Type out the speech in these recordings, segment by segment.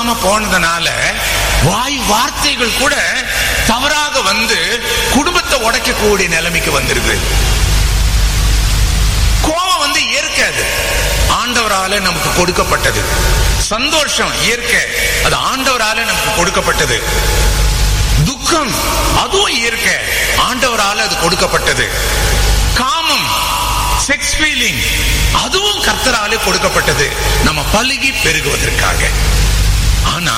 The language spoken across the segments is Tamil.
இல்லாம போனதுனால வாய் வார்த்தைகள் கூட தவறாக வந்து குடும்பத்தை உடைக்கக்கூடிய நிலைமைக்கு வந்திருக்கு கோபம் வந்து இயற்கை அது ஆண்டவரால நமக்கு கொடுக்கப்பட்டது சந்தோஷம் இயற்கை அது ஆண்டவரால நமக்கு கொடுக்கப்பட்டது துக்கம் அதுவும் இயற்கை ஆண்டவரால அது கொடுக்கப்பட்டது காமம் செக்ஸ் ஃபீலிங் அதுவும் கர்த்தராலே கொடுக்கப்பட்டது நம்ம பழுகி பெருகுவதற்காக ஆனா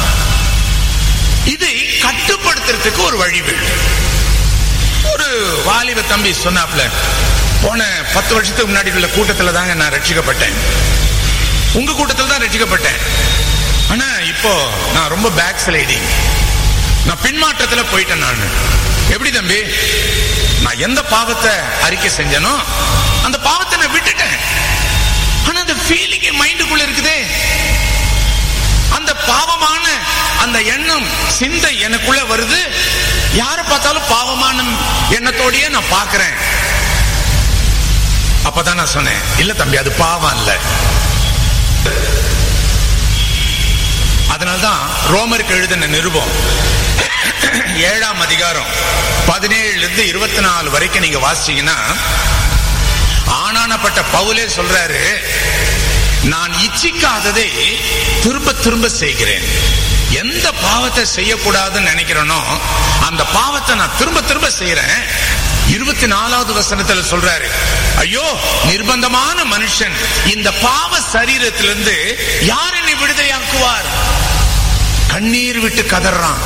இதை கட்டுப்படுத்துறதுக்கு ஒரு வழி வேண்டும் ஒரு வாலிப தம்பி சொன்னாப்ல போன பத்து வருஷத்துக்கு முன்னாடி உள்ள கூட்டத்துல தாங்க நான் ரட்சிக்கப்பட்டேன் உங்க கூட்டத்தில் தான் ரட்சிக்கப்பட்டேன் ஆனா இப்போ நான் ரொம்ப பேக் ஸ்லைடிங் நான் பின்மாற்றத்துல போயிட்டேன் நான் எப்படி தம்பி நான் எந்த பாவத்தை அறிக்கை செஞ்சனோ அந்த பாவத்தை நான் விட்டுட்டேன் ஆனா அந்த ஃபீலிங் என் மைண்டுக்குள்ள இருக்குதே அந்த பாவமான அந்த எண்ணம் சிந்தை எனக்குள்ள வருது யாரை பார்த்தாலும் பாவமான எண்ணத்தோடயே நான் பார்க்கிறேன் அப்பதான் நான் சொன்னேன் இல்ல தம்பி அது பாவம் இல்ல அதனால்தான் ரோமருக்கு எழுதின நிருபம் ஏழாம் அதிகாரம் பதினேழுல இருந்து இருபத்தி நாலு வரைக்கும் நீங்க வாசிச்சீங்கன்னா ஆனானப்பட்ட பவுலே சொல்றாரு நான் இச்சிக்காததை திரும்ப திரும்ப செய்கிறேன் எந்த பாவத்தை செய்யக்கூடாதுன்னு நினைக்கிறேனோ அந்த பாவத்தை நான் திரும்ப திரும்ப செய்யறேன் இருபத்தி நாலாவது வசனத்துல சொல்றாரு ஐயோ நிர்பந்தமான மனுஷன் இந்த பாவ சரீரத்திலிருந்து யார் என்னை விடுதலையாக்குவார் கண்ணீர் விட்டு கதறான்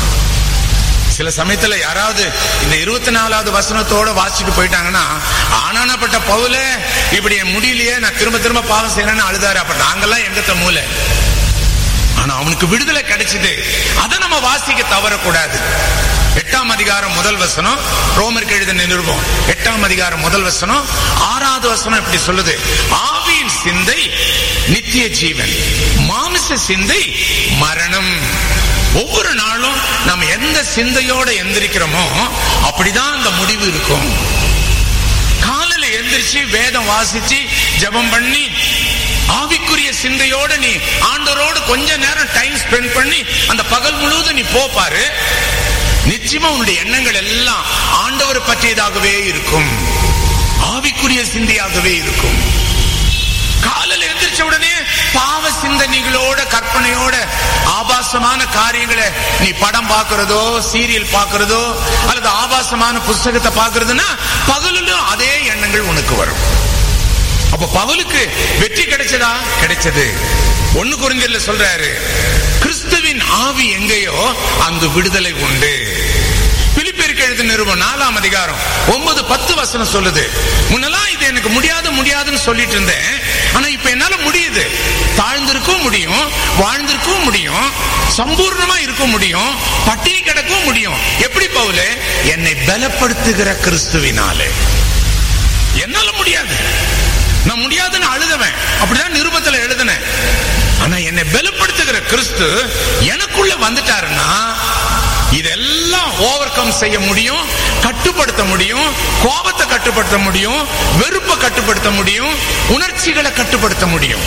சில சமயத்துல யாராவது இந்த இருபத்தி நாலாவது வசனத்தோட வாசிட்டு போயிட்டாங்கன்னா ஆனானப்பட்ட பவுல இப்படி என் முடியலையே நான் திரும்ப திரும்ப பாவம் செய்யறேன்னு அழுதாரு அப்ப நாங்கெல்லாம் எங்கத்த மூல ஆனா அவனுக்கு விடுதலை கிடைச்சது அதை நம்ம வாசிக்க தவறக்கூடாது எட்டாம் அதிகாரம் முதல் வசனம் ரோமருக்கு எழுத நிருபம் எட்டாம் அதிகாரம் முதல் வசனம் ஆறாவது வசனம் இப்படி சொல்லுது ஆவியின் சிந்தை நித்திய ஜீவன் மாமிச சிந்தை மரணம் ஒவ்வொரு நாளும் நம்ம எந்த சிந்தையோட எந்திரிக்கிறோமோ அப்படிதான் அந்த முடிவு இருக்கும் காலையில எந்திரிச்சு வேதம் வாசிச்சு ஜெபம் பண்ணி ஆவிக்குரிய சிந்தையோட நீ ஆண்டவரோடு கொஞ்ச நேரம் டைம் ஸ்பெண்ட் பண்ணி அந்த பகல் முழுவதும் நீ போப்பாரு நிச்சயமா உன்னுடைய எண்ணங்கள் எல்லாம் ஆண்டவர் பற்றியதாகவே இருக்கும் ஆவிக்குரிய சிந்தையாகவே இருக்கும் காலையில எந்திரிச்ச உடனே பாவ சிந்தனைகளோட கற்பனையோட ஆபாசமான காரியங்களை நீ படம் பார்க்கிறதோ சீரியல் பார்க்கிறதோ அல்லது ஆபாசமான புஸ்தகத்தை பார்க்கிறதுனா பகலிலும் அதே எண்ணங்கள் உனக்கு வரும் அப்ப பவுலுக்கு வெற்றி கிடைச்சதா கிடைச்சது ஒண்ணு குறிஞ்சல்ல சொல்றாரு கிறிஸ்துவின் ஆவி எங்கேயோ அங்கு விடுதலை உண்டு பிலிப்பியருக்கு எழுத நிறுவனம் நாலாம் அதிகாரம் ஒன்பது பத்து வசனம் சொல்லுது முன்னெல்லாம் இது எனக்கு முடியாது முடியாதுன்னு சொல்லிட்டு இருந்தேன் ஆனா இப்ப என்னால முடியுது தாழ்ந்திருக்கவும் முடியும் வாழ்ந்திருக்கவும் முடியும் சம்பூர்ணமா இருக்க முடியும் பட்டினி கிடக்கவும் முடியும் எப்படி பவுல என்னை பலப்படுத்துகிற கிறிஸ்துவினாலே என்னால முடியாது நான் முடியாதுன்னு அழுதவன் அப்படிதான் நிருபத்துல எழுதினேன் ஆனா என்னை பலப்படுத்துகிற கிறிஸ்து எனக்குள்ள வந்துட்டாருன்னா இதெல்லாம் ஓவர் கம் செய்ய முடியும் கட்டுப்படுத்த முடியும் கோபத்தை கட்டுப்படுத்த முடியும் வெறுப்பை கட்டுப்படுத்த முடியும் உணர்ச்சிகளை கட்டுப்படுத்த முடியும்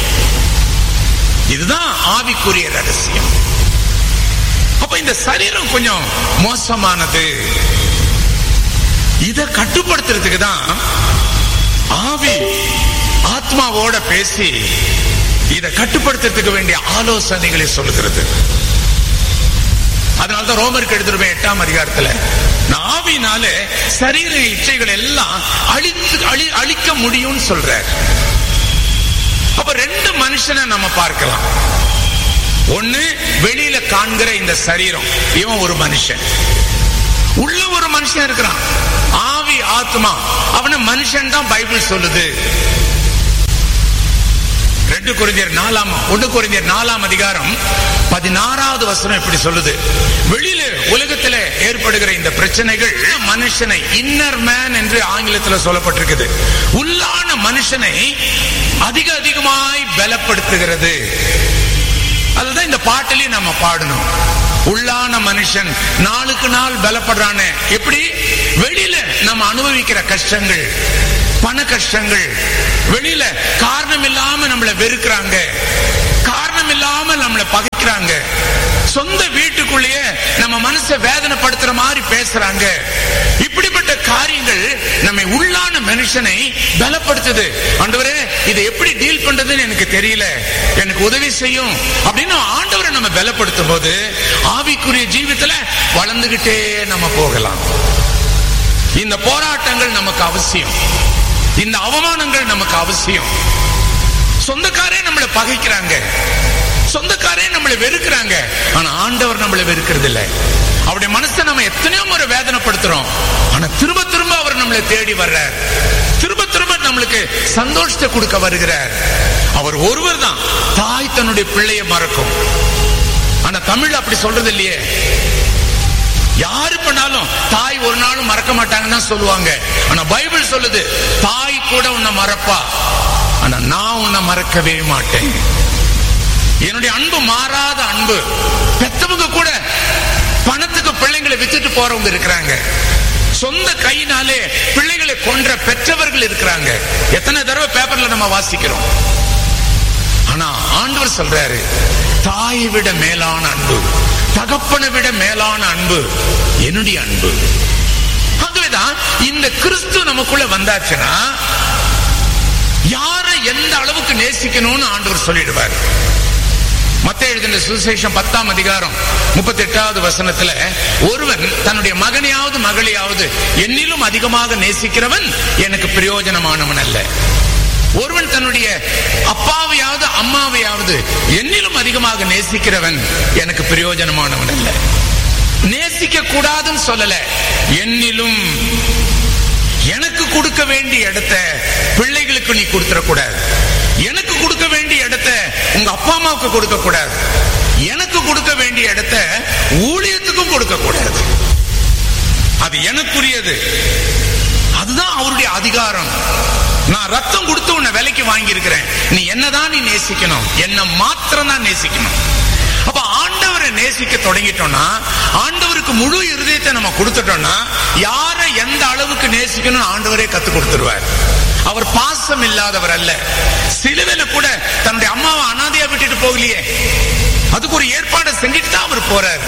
இதுதான் ஆவிக்குரிய ரகசியம் அப்ப இந்த சரீரம் கொஞ்சம் மோசமானது இத கட்டுப்படுத்துறதுக்கு தான் ஆவி ஆத்மாவோட பேசி இதை கட்டுப்படுத்துறதுக்கு வேண்டிய ஆலோசனைகளை சொல்லுகிறது அதனால்தான் ரோமருக்கு எடுத்துருவேன் எட்டாம் அதிகாரத்துல ஆவினால சரீர இச்சைகள் எல்லாம் அழித்து அழி அழிக்க முடியும்னு சொல்ற அப்ப ரெண்டு மனுஷனை நம்ம பார்க்கலாம் ஒண்ணு வெளியில காண்கிற இந்த சரீரம் இவன் ஒரு மனுஷன் உள்ள ஒரு மனுஷன் இருக்கிறான் ஆவி ஆத்மா அவன மனுஷன் தான் பைபிள் சொல்லுது ரெண்டு குறிஞர் நாலாம் ஒன்று குறிஞர் நாலாம் அதிகாரம் பதினாறாவது வசனம் இப்படி சொல்லுது வெளியில உலகத்துல ஏற்படுகிற இந்த பிரச்சனைகள் மனுஷனை இன்னர் மேன் என்று ஆங்கிலத்தில் சொல்லப்பட்டிருக்குது உள்ளான மனுஷனை அதிக அதிகமாய் பலப்படுத்துகிறது அதுதான் இந்த பாட்டிலையும் நம்ம பாடணும் உள்ளான மனுஷன் நாளுக்கு நாள் பலப்படுறானே எப்படி வெளியில நம்ம அனுபவிக்கிற கஷ்டங்கள் பண கஷ்டங்கள் வெளியில காரணம் இல்லாம நம்மளை வெறுக்கிறாங்க காரணம் இல்லாம நம்மளை பகைக்கிறாங்க மனசை வேதனைப்படுத்துற மாதிரி பேசுறாங்க இப்படிப்பட்ட காரியங்கள் நம்மை உள்ளான மனுஷனை பலப்படுத்துது ஆண்டவரே இதை எப்படி டீல் பண்றதுன்னு எனக்கு தெரியல எனக்கு உதவி செய்யும் அப்படின்னு ஆண்டவரை நம்ம பலப்படுத்தும் போது ஆவிக்குரிய ஜீவித்துல வளர்ந்துகிட்டே நம்ம போகலாம் இந்த போராட்டங்கள் நமக்கு அவசியம் இந்த அவமானங்கள் நமக்கு அவசியம் சொந்தக்காரே நம்மளை பகைக்கிறாங்க சொந்தக்காரே நம்மளை வெறுக்கிறாங்க ஆனா ஆண்டவர் நம்மளை வெறுக்கிறது இல்ல அவருடைய மனசை நம்ம எத்தனையோ முறை வேதனைப்படுத்துறோம் ஆனா திரும்ப திரும்ப அவர் நம்மளை தேடி வர்றார் திரும்ப திரும்ப நம்மளுக்கு சந்தோஷத்தை கொடுக்க வருகிறார் அவர் ஒருவர் தான் தாய் தன்னுடைய பிள்ளையை மறக்கும் ஆனா தமிழ் அப்படி சொல்றது இல்லையே யாரு பண்ணாலும் தாய் ஒரு நாளும் மறக்க மாட்டாங்கன்னு தான் சொல்லுவாங்க ஆனா பைபிள் சொல்லுது தாய் கூட உன்னை மறப்பா ஆனா நான் உன்னை மறக்கவே மாட்டேன் என்னுடைய அன்பு மாறாத அன்பு பெத்தவங்க கூட பணத்துக்கு பிள்ளைங்களை வித்துட்டு போறவங்க இருக்கிறாங்க சொந்த கையினாலே பிள்ளைகளை கொன்ற பெற்றவர்கள் இருக்கிறாங்க எத்தனை தடவை பேப்பர்ல நம்ம வாசிக்கிறோம் ஆனா ஆண்டவர் சொல்றாரு தாயை விட மேலான அன்பு தகப்பனை விட மேலான அன்பு என்னுடைய அன்பு ஆகவேதான் இந்த கிறிஸ்து நமக்குள்ள வந்தாச்சுன்னா யாரை எந்த அளவுக்கு நேசிக்கணும்னு ஆண்டவர் சொல்லிடுவார் மத்த எழுதின சுவிசேஷம் பத்தாம் அதிகாரம் முப்பத்தி எட்டாவது வசனத்துல ஒருவன் தன்னுடைய மகனையாவது மகளையாவது என்னிலும் அதிகமாக நேசிக்கிறவன் எனக்கு பிரயோஜனமானவன் அல்ல ஒருவன் தன்னுடைய அப்பாவையாவது அம்மாவையாவது என்னிலும் அதிகமாக நேசிக்கிறவன் எனக்கு பிரயோஜனமானவன் அல்ல நேசிக்க கூடாதுன்னு சொல்லல என்னிலும் எனக்கு கொடுக்க வேண்டிய இடத்த பிள்ளைகளுக்கு நீ கொடுத்துடக்கூடாது எனக்கு கொடுக்க வேண்டிய இடத்த உங்க அப்பா அம்மாவுக்கு கொடுக்க கூடாது எனக்கு கொடுக்க வேண்டிய இடத்த ஊழியத்துக்கும் கொடுக்க கூடாது அது எனக்குரியது அதுதான் அவருடைய அதிகாரம் நான் ரத்தம் கொடுத்து உன்னை விலைக்கு வாங்கி இருக்கிறேன் நீ என்னதான் நீ நேசிக்கணும் என்ன மாத்திரம் தான் நேசிக்கணும் அப்ப ஆண்டவரை நேசிக்க தொடங்கிட்டோம்னா ஆண்டவருக்கு முழு இருதயத்தை நம்ம கொடுத்துட்டோம்னா யாரை எந்த அளவுக்கு நேசிக்கணும் ஆண்டவரே கத்து கொடுத்துருவார் அவர் பாசம் இல்லாதவர் அல்ல சிலுவையில கூட தன்னுடைய அம்மாவை அனாதையா விட்டுட்டு போகலையே அதுக்கு ஒரு ஏற்பாடு செஞ்சுட்டு தான் அவர் போறார்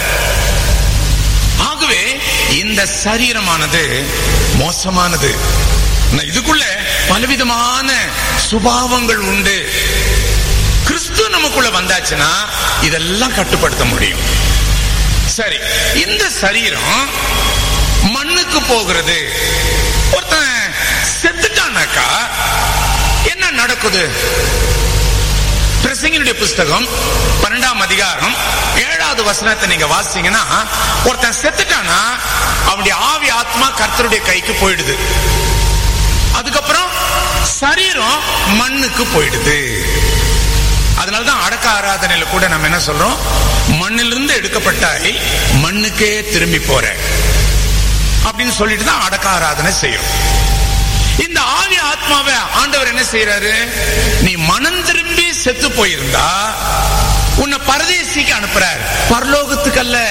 ஆகவே இந்த சரீரமானது மோசமானது இதுக்குள்ள பலவிதமான சுபாவங்கள் உண்டு கிறிஸ்து நமக்குள்ள வந்தாச்சுன்னா இதெல்லாம் கட்டுப்படுத்த முடியும் சரி இந்த சரீரம் மண்ணுக்கு போகிறது ஒருத்தன் செத்துட்டானாக்கா என்ன நடக்குது பிரசங்கினுடைய புஸ்தகம் பன்னெண்டாம் அதிகாரம் ஏழாவது வசனத்தை நீங்க வாசிங்கன்னா ஒருத்தன் செத்துட்டானா அவனுடைய ஆவி ஆத்மா கர்த்தருடைய கைக்கு போயிடுது அதுக்கப்புறம் சரீரம் மண்ணுக்கு போயிடுது அதனாலதான் அடக்க ஆராதனையில கூட நம்ம என்ன சொல்றோம் மண்ணிலிருந்து எடுக்கப்பட்டாய் மண்ணுக்கே திரும்பி போற அப்படின்னு சொல்லிட்டு தான் அடக்க ஆராதனை செய்யும் இந்த ஆவி ஆத்மாவை ஆண்டவர் என்ன செய்யறாரு நீ மனம் திரும்பி செத்து போயிருந்தா உன்னை பரதேசிக்கு அனுப்புறார் பரலோகத்துக்கு அல்ல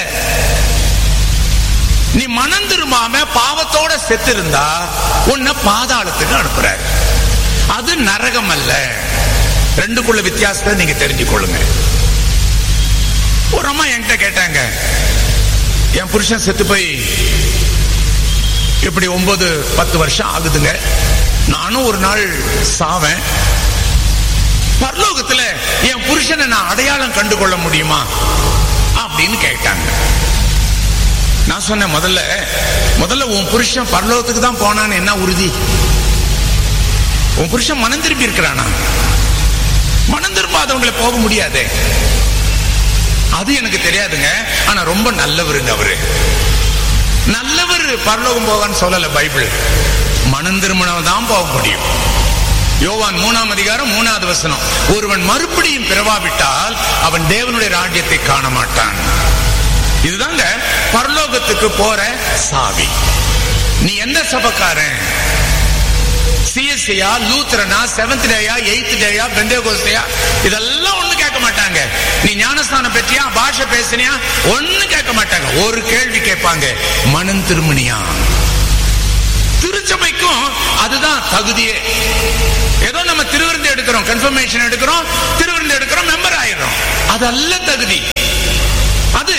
நீ மனம் திரும்பாம பாவத்தோட செத்து இருந்தா உன்னை பாதாளத்துக்கு அனுப்புறார் அது நரகம் அல்ல ரெண்டுக்குள்ள வித்தியாசத்தை நீங்க தெரிஞ்சு கொள்ளுங்க ஒரு அம்மா என்கிட்ட கேட்டாங்க என் புருஷன் செத்து போய் இப்படி ஒன்பது பத்து வருஷம் ஆகுதுங்க நானும் ஒரு நாள் சாவேன் பரலோகத்துல என் புருஷனை நான் அடையாளம் கண்டு கொள்ள முடியுமா அப்படின்னு கேட்டாங்க நான் சொன்னேன் முதல்ல முதல்ல உன் புருஷன் பரலோகத்துக்கு தான் போனான்னு என்ன உறுதி உன் புருஷன் மனம் திரும்பி இருக்கிறானா மனம் திரும்பாதவங்களை போக முடியாது அது எனக்கு தெரியாதுங்க ஆனா ரொம்ப நல்லவருங்க அவரு நல்லவர் பரலோகம் போவான்னு சொல்லல பைபிள் மனம் திருமணம் தான் போக முடியும் யோவான் மூணாம் அதிகாரம் மூணாவது வசனம் ஒருவன் மறுபடியும் பிறவாவிட்டால் அவன் தேவனுடைய ராஜ்யத்தை காண மாட்டான் இதுதாங்க பரலோகத்துக்கு போற சாவி நீ எந்த சபக்காரன் சிஎஸ்சியா லூத்ரனா செவன்த் டேயா எயித் டேயா பெந்தேகோஸ்டையா இதெல்லாம் ஒண்ணு கேட்க மாட்டாங்க நீ ஞானஸ்தானம் பெற்றியா பாஷை பேசினியா ஒண்ணு கேட்க மாட்டாங்க ஒரு கேள்வி கேட்பாங்க மனம் திருமணியா திருச்சபைக்கும் அதுதான் தகுதியே ஏதோ நம்ம திருவிருந்து எடுக்கிறோம் கன்ஃபர்மேஷன் எடுக்கிறோம் திருவிருந்து எடுக்கிறோம் மெம்பர் ஆயிடுறோம் அதல்ல தகுதி அது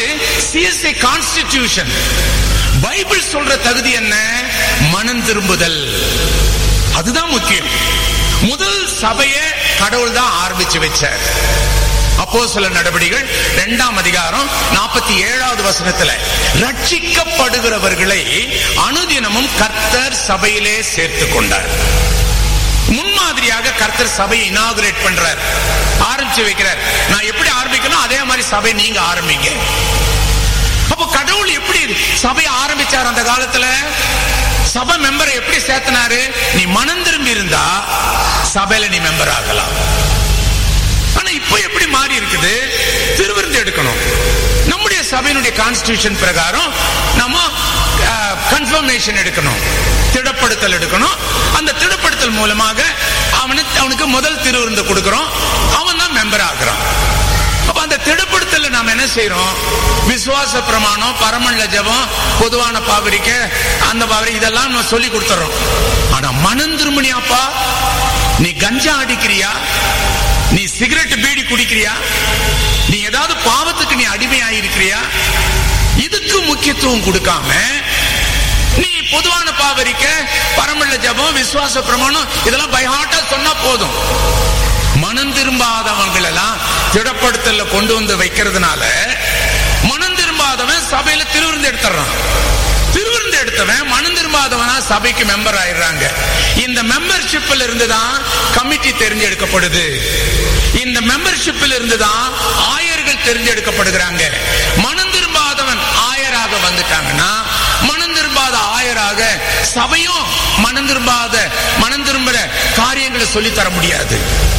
சிஎஸ்ஐ கான்ஸ்டிடியூஷன் பைபிள் சொல்ற தகுதி என்ன மனம் திரும்புதல் அதுதான் முக்கியம் முதல் சபையை கடவுள் தான் ஆரம்பிச்சு வச்சார் அப்போ சில நடவடிக்கைகள் இரண்டாம் அதிகாரம் நாற்பத்தி ஏழாவது வசனத்துல ரட்சிக்கப்படுகிறவர்களை அனுதினமும் கர்த்தர் சபையிலே சேர்த்து கொண்டார் முன்மாதிரியாக கர்த்தர் சபையை இனாகுரேட் பண்றார் ஆரம்பிச்சு வைக்கிறார் நான் எப்படி ஆரம்பிக்கணும் அதே மாதிரி சபை நீங்க ஆரம்பிங்க அப்போ கடவுள் எப்படி சபையை ஆரம்பிச்சார் அந்த காலத்துல சபை மெம்பரை எப்படி சேர்த்தனாரு நீ மனம் திரும்பி இருந்தா சபையில நீ மெம்பர் ஆகலாம் ஆனா இப்ப எப்படி மாறி இருக்குது திருவிருந்து எடுக்கணும் நம்முடைய சபையினுடைய கான்ஸ்டிடியூஷன் பிரகாரம் நம்ம கன்ஃபர்மேஷன் எடுக்கணும் திடப்படுத்தல் எடுக்கணும் அந்த திடப்படுத்தல் மூலமாக அவனுக்கு அவனுக்கு முதல் திருவிருந்து கொடுக்கிறோம் அவன் தான் மெம்பர் ஆகிறான் அப்ப அந்த திடப்படுத்தல நாம என்ன செய்யறோம் விசுவாச பிரமாணம் பரமண்ல ஜபம் பொதுவான பாவரிக்க அந்த பாவரி இதெல்லாம் நம்ம சொல்லி கொடுத்துறோம் ஆனா மனம் திருமணியாப்பா நீ கஞ்சா அடிக்கிறியா நீ சிகரெட் பீடி குடிக்கிறியா நீ ஏதாவது பாவத்துக்கு நீ அடிமையாயிருக்கிறியா இதுக்கு முக்கியத்துவம் கொடுக்காம நீ பொதுவான பாவரிக்க பரமல்ல ஜபம் விசுவாச பிரமாணம் இதெல்லாம் பைஹாட்டா சொன்னா போதும் மனம் திரும்பாதவங்கள் எல்லாம் திடப்படுத்தல கொண்டு வந்து வைக்கிறதுனால மனம் திரும்பாதவன் சபையில திருவிருந்து எடுத்துறான் திருவிருந்து எடுத்தவன் மனம் திரும்பாதவனா சபைக்கு மெம்பர் ஆயிடுறாங்க இந்த மெம்பர்ஷிப்ல இருந்து தான் கமிட்டி தெரிஞ்செடுக்கப்படுது இந்த மெம்பர்ஷிப்ல இருந்து தான் ஆயர்கள் தெரிஞ்செடுக்கப்படுகிறாங்க மனம் திரும்பாதவன் ஆயராக வந்துட்டாங்கன்னா மனம் திரும்பாத ஆயராக சபையும் மனம் திரும்பாத மனம் திரும்புற காரியங்களை சொல்லி தர முடியாது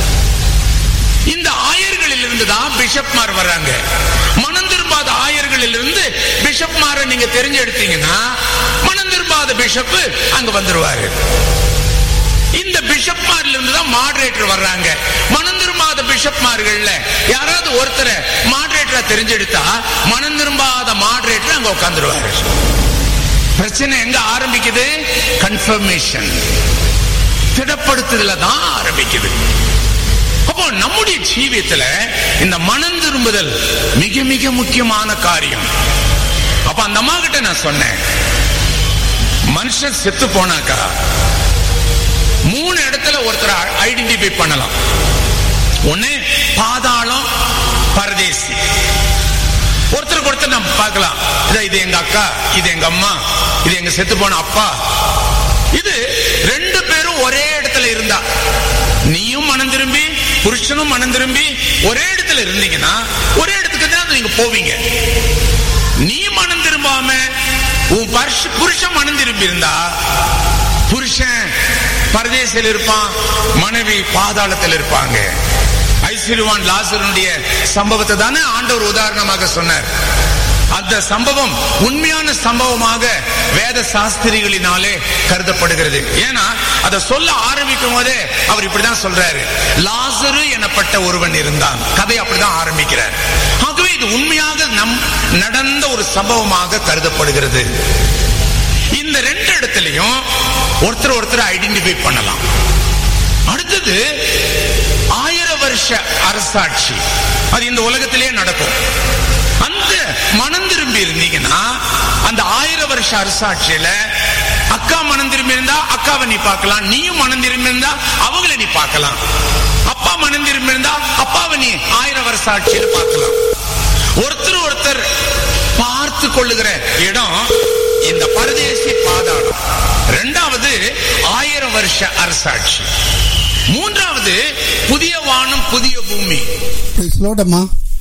இந்த ஆயர்களில் இருந்து தான் பிஷப்மார் வர்றாங்க மனம் திரும்பாத ஆயர்களில் இருந்து பிஷப்மாரை நீங்க தெரிஞ்செடுத்தீங்கன்னா மனம் திரும்பாத பிஷப் அங்க வந்துருவாரு இந்த பிஷப்மார்ல இருந்து தான் மாடரேட்டர் வர்றாங்க மனம் திரும்பாத பிஷப்மார்கள்ல யாராவது ஒருத்தரை மாடரேட்டரா தெரிஞ்செடுத்தா மனம் திரும்பாத மாடரேட்டர் அங்க உட்காந்துருவாரு பிரச்சனை எங்க ஆரம்பிக்குது கன்ஃபர்மேஷன் திடப்படுத்துதல தான் ஆரம்பிக்குது அப்போ நம்முடைய ஜீவியத்துல இந்த மனம் திரும்புதல் மிக மிக முக்கியமான காரியம் அப்ப அந்த அம்மா கிட்ட நான் சொன்னேன் மனுஷன் செத்து போனாக்கா மூணு இடத்துல ஒருத்தர் ஐடென்டிஃபை பண்ணலாம் ஒண்ணு பாதாளம் பரதேசி ஒருத்தருக்கு ஒருத்தர் நம்ம பார்க்கலாம் இது எங்க அக்கா இது எங்க அம்மா இது எங்க செத்து போன அப்பா இது ரெண்டு பேரும் ஒரே இடத்துல இருந்தா நீயும் மனம் திரும்பி புருஷனும் மனம் திரும்பி ஒரே இடத்துல இருந்தீங்கன்னா ஒரே இடத்துக்கு தான் நீங்க போவீங்க நீ மனம் திரும்பாம உன் புருஷன் மனம் திரும்பி இருந்தா புருஷன் பரதேசில் இருப்பான் மனைவி பாதாளத்தில் இருப்பாங்க ஐஸ்வர்யவான் லாசருடைய சம்பவத்தை தானே ஆண்டவர் உதாரணமாக சொன்னார் அந்த சம்பவம் உண்மையான சம்பவமாக வேத சாஸ்திரிகளினாலே கருதப்படுகிறது ஏன்னா அதை சொல்ல ஆரம்பிக்கும் போதே அவர் இப்படிதான் சொல்றாரு லாசரு எனப்பட்ட ஒருவன் இருந்தான் கதை அப்படிதான் ஆரம்பிக்கிறார் ஆகவே இது உண்மையாக நம் நடந்த ஒரு சம்பவமாக கருதப்படுகிறது இந்த ரெண்டு இடத்துலயும் ஒருத்தர் ஒருத்தர் ஐடென்டிஃபை பண்ணலாம் அடுத்தது ஆயிரம் வருஷ அரசாட்சி அது இந்த உலகத்திலே நடக்கும் அந்த மனம் திரும்பி இருந்தீங்கன்னா அந்த ஆயிரம் வருஷ அரசாட்சியில அக்கா மனம் திரும்பி இருந்தா அக்காவை நீ பார்க்கலாம் நீயும் மனம் திரும்பி இருந்தா அவங்களை நீ பார்க்கலாம் அப்பா மனம் திரும்பி இருந்தா அப்பாவை நீ ஆயிரம் வருஷ ஆட்சியில பார்க்கலாம் ஒருத்தர் ஒருத்தர் பார்த்து கொள்ளுகிற இடம் இந்த பரதேசி பாதாளம் இரண்டாவது ஆயிரம் வருஷ அரசாட்சி மூன்றாவது புதிய வானம் புதிய பூமி லோடம்மா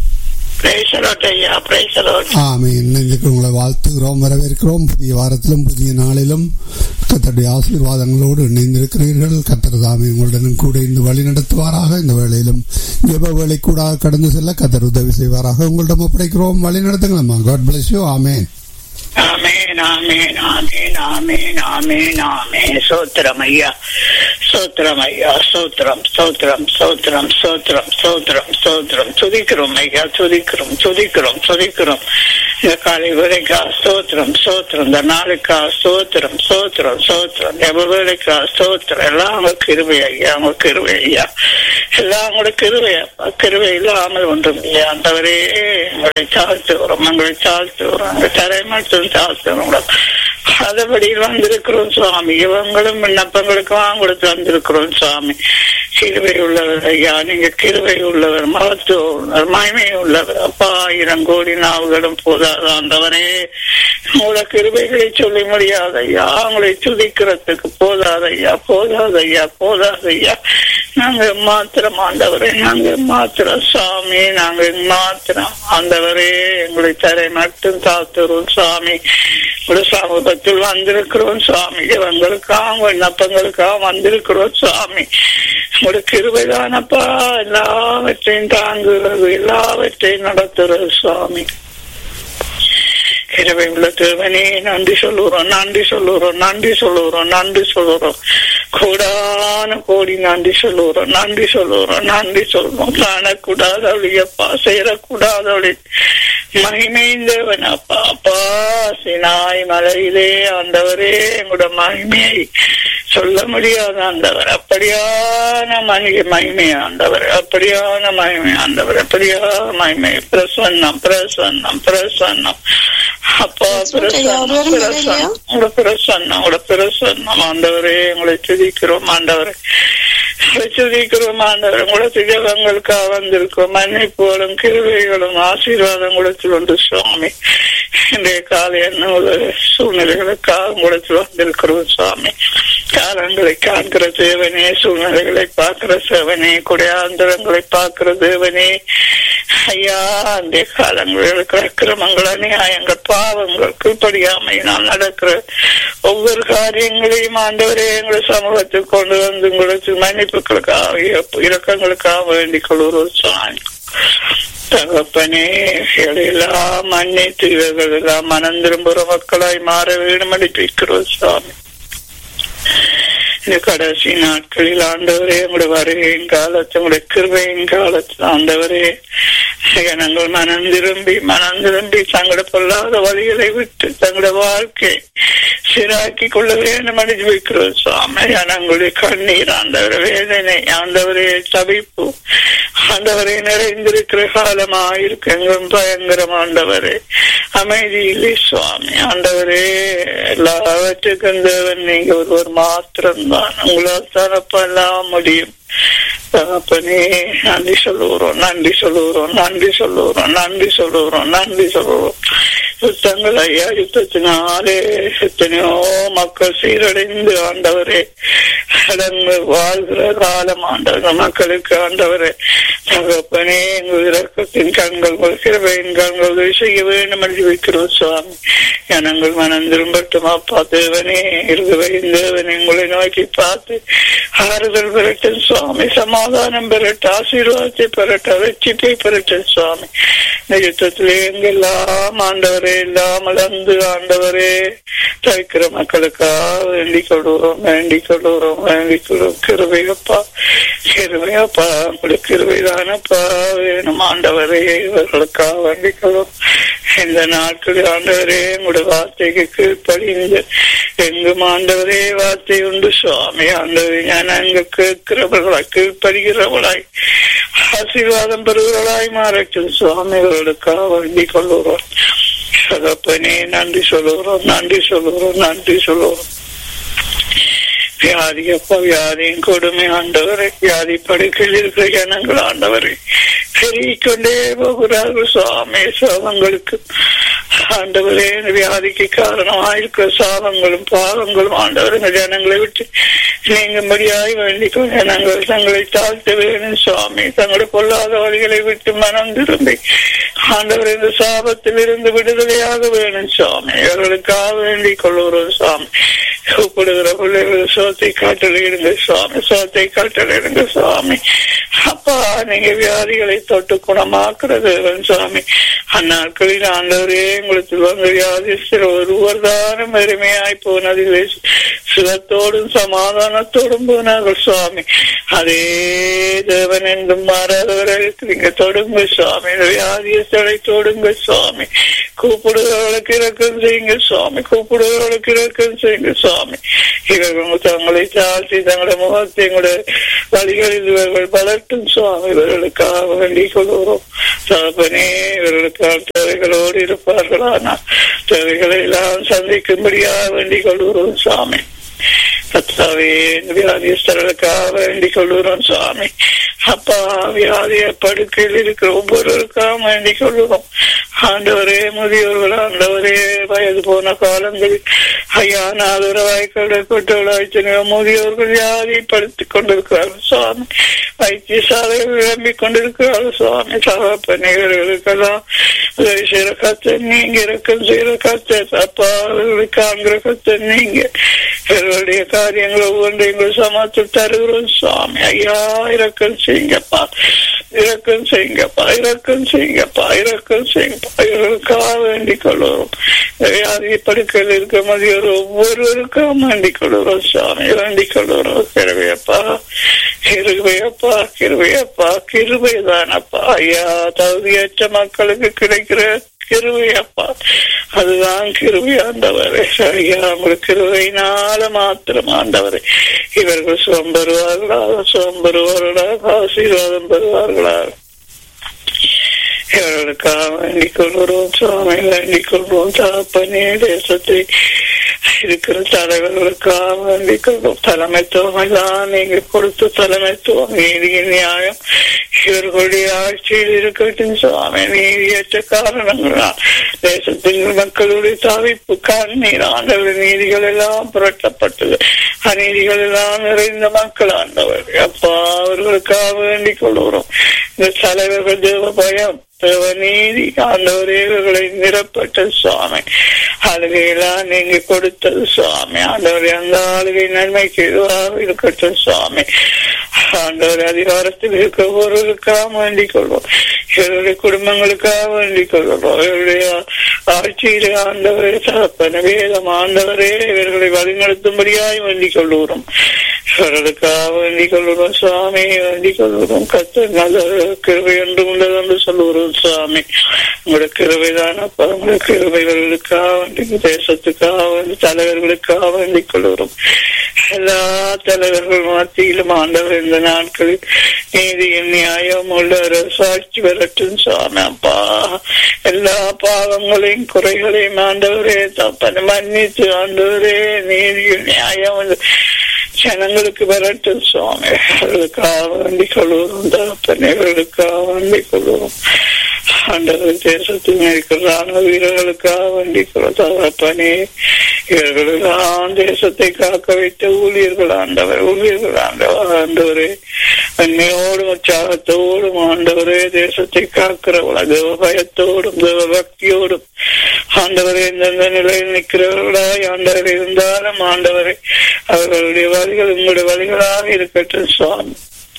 ஆமீன் நெஞ்சுக்கு உங்களை வாழ்த்துகிறோம் வரவேற்கிறோம் புதிய வாரத்திலும் புதிய நாளிலும் கத்தருடைய ஆசீர்வாதங்களோடு இணைந்திருக்கிறீர்கள் கத்தர் தாமே உங்களுடன் கூட இந்த வழி நடத்துவாராக இந்த வேளையிலும் ஜெப வேலை கூட கடந்து செல்ல கத்தர் உதவி செய்வாராக உங்களிடம் ஒப்படைக்கிறோம் வழி நடத்துங்களம்மா god bless you amen amen amen amen amen amen amen சோத்திரம் ஐயா சோத்திரம் ஐயா சோத்திரம் சோத்திரம் சோத்திரம் சோத்திரம் சோத்திரம் சோத்திரம் துதிக்கிறோம் ஐயா துதிக்கிறோம் துதிக்கிறோம் துதிக்கிறோம் இந்த காலை வேலைக்கா சோத்திரம் சோத்திரம் இந்த நாளுக்கா சோத்திரம் சோத்திரம் சோத்திரம் எவ்வளவு வேலைக்கா சோத்திரம் எல்லாம் அவங்க கிருவை ஐயா அவங்க கிருவை ஐயா எல்லாம் அவங்களோட கிருவை அப்பா கிருவை இல்லாமல் ஒன்றும் இல்லையா அந்தவரே எங்களை தாழ்த்துகிறோம் எங்களை தாழ்த்துகிறோம் அந்த தரை மட்டும் தாழ்த்துகிறோம் அதபடியில் வந்திருக்கிறோம் சுவாமி இவங்களும் விண்ணப்பங்களுக்கும் கொடுத்து வந்திருக்கிறோம் சுவாமி கிருவை உள்ளவர் ஐயா நீங்க கிருவை உள்ளவர் மகத்துவ உள்ளவர் மகிமை உள்ளவர் அப்பா ஆயிரம் கோடி நாவுகளும் போதாது ஆண்டவரே உங்களோட கிருபைகளை சொல்லி முடியாது ஐயா அவங்களை துதிக்கிறதுக்கு போதாது ஐயா போதாது ஐயா போதாது ஐயா நாங்க மாத்திரம் ஆண்டவரே நாங்க மாத்திரம் சாமி நாங்க மாத்திரம் ஆண்டவரே எங்களை தரை மட்டும் காத்துறோம் சாமி ஒரு சமூகத்தில் வந்திருக்கிறோம் சுவாமி இவங்களுக்காக விண்ணப்பங்களுக்காக வந்திருக்கிறோம் சுவாமி ஒரு கிருபைதானப்பா எல்லாவற்றையும் தாங்குகிறது எல்லாவற்றையும் நடத்துறது சுவாமி கிருபை உள்ள தேவனே நன்றி சொல்லுறோம் நன்றி சொல்லுறோம் நன்றி சொல்லுறோம் நன்றி சொல்லுறோம் கூடான கோடி நன்றி சொல்லுறோம் நன்றி சொல்லுறோம் நன்றி சொல்லுவோம் காணக்கூடாதவளியப்பா சேரக்கூடாதவளி மகிமைந்தவன் அப்பா அப்பா சினாய் மலையிலே ஆண்டவரே எங்களோட மகிமையை சொல்ல முடியாத ஆண்டவர் அப்படியான மனித மகிமை ஆண்டவர் அப்படியான மகிமை ஆண்டவர் அப்படியான மகிமை பிரசன்னம் பிரசன்னம் பிரசன்னம் அப்பா பிரசன்னம் பிரசன்னம் உங்களோட பிரசன்னம் உங்களோட பிரசன்னம் ஆண்டவரே உங்களை துதிக்கிறோம் ஆண்டவரே உங்களை துதிக்கிறோம் ஆண்டவர் உங்களோட திஜவங்களுக்காக வந்திருக்கோம் மன்னிப்புகளும் கிருவைகளும் ஆசீர்வாதங்களுத்தில் உண்டு சுவாமி இன்றைய காலை என்ன சூழ்நிலைகளுக்காக உங்களத்தில் வந்திருக்கிறோம் சுவாமி காலங்களை காண்கிற தேவனே சூழ்நிலைகளை பார்க்கிற சேவனே குடையாந்திரங்களை பார்க்கிற தேவனே ஐயா அந்த காலங்களுக்கு அக்கிரமங்கள் அநியாயங்கள் பாவங்கள் கீழ்ப்படியாமையினால் நடக்கிற ஒவ்வொரு காரியங்களையும் ஆண்டவரே எங்கள் சமூகத்துக்கு கொண்டு வந்து உங்களுக்கு மன்னிப்புகளுக்காக இறக்கங்களுக்காக வேண்டிக் கொள்கிறோம் சுவாமி தகப்பனே எல்லாம் மன்னித்து இவர்கள் எல்லாம் மனம் திரும்புகிற மக்களாய் மாற வேண்டும் அனுப்பிக்கிறோம் சுவாமி இந்த கடைசி நாட்களில் ஆண்டவரே உங்களுடைய வருகையின் காலத்து உங்களுடைய கிருபையின் காலத்தில் ஆண்டவரே ஜனங்கள் மனம் திரும்பி மனம் திரும்பி தங்களோட பொல்லாத வழிகளை விட்டு தங்களுடைய வாழ்க்கை சீராக்கி கொள்ள வேண்டும் அடிச்சு வைக்கிறோம் சுவாமி ஜனங்களுடைய கண்ணீர் ஆண்டவர் வேதனை ஆண்டவரே தவிப்பு ஆண்டவரை நிறைந்திருக்கிற காலமாயிருக்கு எங்கும் பயங்கரம் ஆண்டவரே அமைதி இல்லை சுவாமி ஆண்டவரே எல்லாவற்றுக்கும் தேவன் நீங்க ஒருவர் மாத்திரம்தான் உங்களால் தரப்பெல்லாம் முடியும் தகப்பனே நன்றி சொல்லுகிறோம் நன்றி சொல்லுகிறோம் நன்றி சொல்லுகிறோம் நன்றி சொல்லுகிறோம் நன்றி சொல்லுகிறோம் யுத்தங்கள் ஐயா யுத்தத்தினாலே எத்தனையோ மக்கள் சீரடைந்து ஆண்டவரே கடந்து வாழ்கிற காலம் ஆண்டவர் மக்களுக்கு ஆண்டவரே தகப்பனே எங்கள் இறக்கத்தின் கண்கள் கிருபையின் கண்கள் செய்ய வேண்டும் என்று வைக்கிறோம் சுவாமி ஜனங்கள் மனம் திரும்பட்டும் அப்பா தேவனே இருகவையின் தேவனே உங்களை நோக்கி பார்த்து ஆறுதல் பெறட்டும் சுவாமி சமாதானம் பெறட்டு ஆசீர்வாதத்தை பெறட்டு வெற்றிப்பை பெறட்டும் சுவாமி இந்த யுத்தத்திலே எங்கெல்லாம் ஆண்டவரே எல்லாம் இழந்து ஆண்டவரே தவிக்கிற மக்களுக்காக வேண்டிக் கொள்வோம் வேண்டிக் கொள்வோம் வேண்டிக் கொள்வோம் கிருபையப்பா கிருபையப்பா உங்களுக்கு கிருபைதானப்பா வேணும் ஆண்டவரே இவர்களுக்காக வேண்டிக் கொள்வோம் இந்த நாட்களில் ஆண்டவரே உங்களுடைய வார்த்தைக்கு கீழ்ப்படிந்து எங்கும் ஆண்டவரே வார்த்தை உண்டு சுவாமி ஆண்டவரே ഞാൻ அங்கு கேட்கிறவர்களாய் கீழ்ப்படுகிறவளாய் ஆசீர்வாதம் பெறுகிறவளாய் மாறட்டும் சுவாமிகளுக்காக வேண்டிக் கொள்ளுகிறோம் சகப்பனே நன்றி சொல்லுகிறோம் நன்றி சொல்லுகிறோம் நன்றி சொல்லுகிறோம் வியாதி அப்பா வியாதியின் கொடுமை ஆண்டவரை வியாதி படுக்கையில் இருக்கிற ஜனங்கள் ஆண்டவரை பெருகிக்கொண்டே போகிறார்கள் சுவாமி சாபங்களுக்கு ஆண்டவரே வியாதிக்கு காரணமாயிருக்கிற சாபங்களும் பாவங்களும் ஆண்டவர் இந்த ஜனங்களை விட்டு நீங்கும்படியாய் வேண்டிக்கும் ஜனங்கள் தங்களை தாழ்த்த வேணும் சுவாமி தங்களுடைய பொல்லாத வழிகளை விட்டு மனம் திரும்பி ஆண்டவர் இந்த சாபத்தில் இருந்து விடுதலையாக வேணும் சுவாமி இவர்களுக்காக வேண்டிக் கொள்ளுகிறோம் சுவாமி கூப்பிடுகிற பிள்ளைகள் சோத்தை காட்டலிடுங்க சுவாமி சோத்தை காட்டலிடுங்க சுவாமி அப்பா நீங்க வியாதிகளை தொட்டு குணமாக்குறது சுவாமி அந்நாட்களில் ஆண்டவரே உங்களுக்கு வந்து வியாதிஸ்தர் ஒருவர் தானம் அருமையாய் போனதில்லை சுகத்தோடும் சமாதானத்தோடும் போனார்கள் சுவாமி அதே தேவன் என்றும் மாறாதவர்களுக்கு நீங்க தொடுங்க சுவாமி வியாதியஸ்தரை தொடுங்க சுவாமி கூப்பிடுகிறவர்களுக்கு இறக்கம் செய்யுங்க சுவாமி கூப்பிடுகிறவர்களுக்கு இறக்கம் செய்யுங்க சுவாமி இவர்கள் தங்களை தாழ்த்தி தங்களுடைய முகத்தை எங்களுடைய வழிகளில் இவர்கள் வளர்த்தும் சுவாமி இவர்களுக்காக வேண்டிக் கொள்கிறோம் தகப்பனே இவர்களுக்காக தேவைகளோடு இருப்பார்களானால் தேவைகளை எல்லாம் சந்திக்கும்படியாக வேண்டிக் கொள்கிறோம் சுவாமி கத்தாவே வியாதிஸ்தர்களுக்காக வேண்டிக் கொள்கிறோம் சுவாமி அப்பா வியாதிய படுக்கையில் இருக்கிற ஒவ்வொருவருக்காக வேண்டிக் கொள்கிறோம் ஆண்டவரே முதியோர்கள் ஆண்டவரே வயது போன காலங்களில் ஐயா நாதரவாய் கடற்பட்டவளாய்ச்சனையோ முதியோர்கள் வியாதிப்படுத்திக் கொண்டிருக்கிறார்கள் சுவாமி வைத்தியசாலைகள் விளம்பிக் கொண்டிருக்கிறார்கள் சுவாமி சகப்பனைகளுக்கெல்லாம் உதவி செய்யற கத்தை நீங்க இறக்கம் செய்யற கத்தை அப்பா அவர்களுக்கு காண்கிற கத்தை நீங்க இவர்களுடைய காரியங்கள் ஒவ்வொன்றையும் சமாத்து தருகிறோம் சுவாமி ஐயா இறக்கம் செய்யுங்கப்பா இறக்கம் செய்யுங்கப்பா இறக்கம் செய்யுங்கப்பா இறக்கம் செய்யுங்கப்பா இவர்களுக்காக வேண்டிக் கொள்வோம் வியாதி படுக்கையில் இருக்க மதியோர் ஒவ்வொருவருக்கும் வேண்டிக் கொள்கிறோம் சுவாமி வேண்டிக் கொள்கிறோம் கிருவையப்பா கிருவையப்பா கிருவையப்பா கிருபைதானப்பா ஐயா தகுதியற்ற மக்களுக்கு கிடைக்கிற கிருவையப்பா அதுதான் கிருவை ஆண்டவரே ஐயா உங்களுக்கு கிருவையினால மாத்திரம் ஆண்டவரே இவர்கள் சுகம் பெறுவார்களா சுகம் பெறுவார்களா ஆசீர்வாதம் பெறுவார்களா இவர்களுக்காக வேண்டிக் கொள்கிறோம் சுவாமி வேண்டிக் கொள்வோம் தகப்பனே தேசத்தை இருக்கிற தலைவர்களுக்காக வேண்டிக் கொள்வோம் தலைமைத்துவம் எல்லாம் நீங்க கொடுத்த தலைமைத்துவம் நீதியின் நியாயம் இவர்களுடைய ஆட்சியில் இருக்கட்டும் சுவாமி நீதியற்ற காரணங்களால் தேசத்தில் மக்களுடைய தவிப்பு கண்ணீர் ஆண்டவர் நீதிகள் எல்லாம் புரட்டப்பட்டது அநீதிகள் எல்லாம் நிறைந்த மக்கள் ஆண்டவர் அப்பா அவர்களுக்காக வேண்டிக் கொள்கிறோம் இந்த தலைவர்கள் தேவ பயம் தேவ நீதி ஆண்டவரே இவர்களை நிரப்பட்ட சுவாமி ஆளுகையெல்லாம் நீங்க கொடுத்தது சுவாமி ஆண்டவரே அந்த ஆளுகை நன்மைக்கு எதுவாக இருக்கட்டும் சுவாமி ஆண்டவர் அதிகாரத்தில் இருக்க ஒருவருக்காக வேண்டிக் கொள்வோம் இவருடைய குடும்பங்களுக்காக வேண்டிக் கொள்வோம் இவருடைய ஆட்சியிலே ஆண்டவரே தகப்பன வேதம் ஆண்டவரே இவர்களை வழிநடத்தும்படியாய் வேண்டிக் கொள்கிறோம் இவர்களுக்காக வேண்டிக் கொள்கிறோம் சுவாமி வேண்டிக் கொள்கிறோம் கத்த நல்ல கிருவை என்று உள்ளது என்று சொல்லுகிறோம் சுவாமி உங்களோட கிருவைதான் அப்பா உங்களோட கிருவைகளுக்காக வேண்டி தேசத்துக்காக வேண்டி தலைவர்களுக்காக வேண்டிக் கொள்கிறோம் எல்லா தலைவர்கள் மத்தியிலும் ஆண்டவர் இந்த நாட்களில் நீதியின் நியாயம் உள்ள ஒரு சாட்சி வரட்டும் சுவாமி அப்பா எல்லா பாவங்களையும் குறைகளையும் ஆண்டவரே தப்பனை மன்னித்து ஆண்டவரே நீதியின் நியாயம் ஜனங்களுக்கு வரட்டும் சுவாமி அவர்களுக்காக வேண்டிக் கொள்வோம் தகப்பனைகளுக்காக வேண்டிக் கொள்வோம் ஆண்டவர் தேசத்தில் இருக்கிற ராணுவ வீரர்களுக்காக வேண்டிக் கொள்வோம் தகப்பனே இவர்களெல்லாம் தேசத்தை காக்க வைத்த ஊழியர்கள் ஆண்டவர் ஊழியர்கள் ஆண்டவர் ஆண்டவரே அன்னையோடும் உற்சாகத்தோடும் ஆண்டவரே தேசத்தை காக்கிறவளா தேவ பயத்தோடும் தேவ பக்தியோடும் ஆண்டவரே எந்தெந்த நிலையில் நிற்கிறவர்களாய் ஆண்டவர் இருந்தாலும் ஆண்டவரை அவர்களுடைய வழிகள் உங்களுடைய வழிகளாக இருக்கட்டும் சுவாமி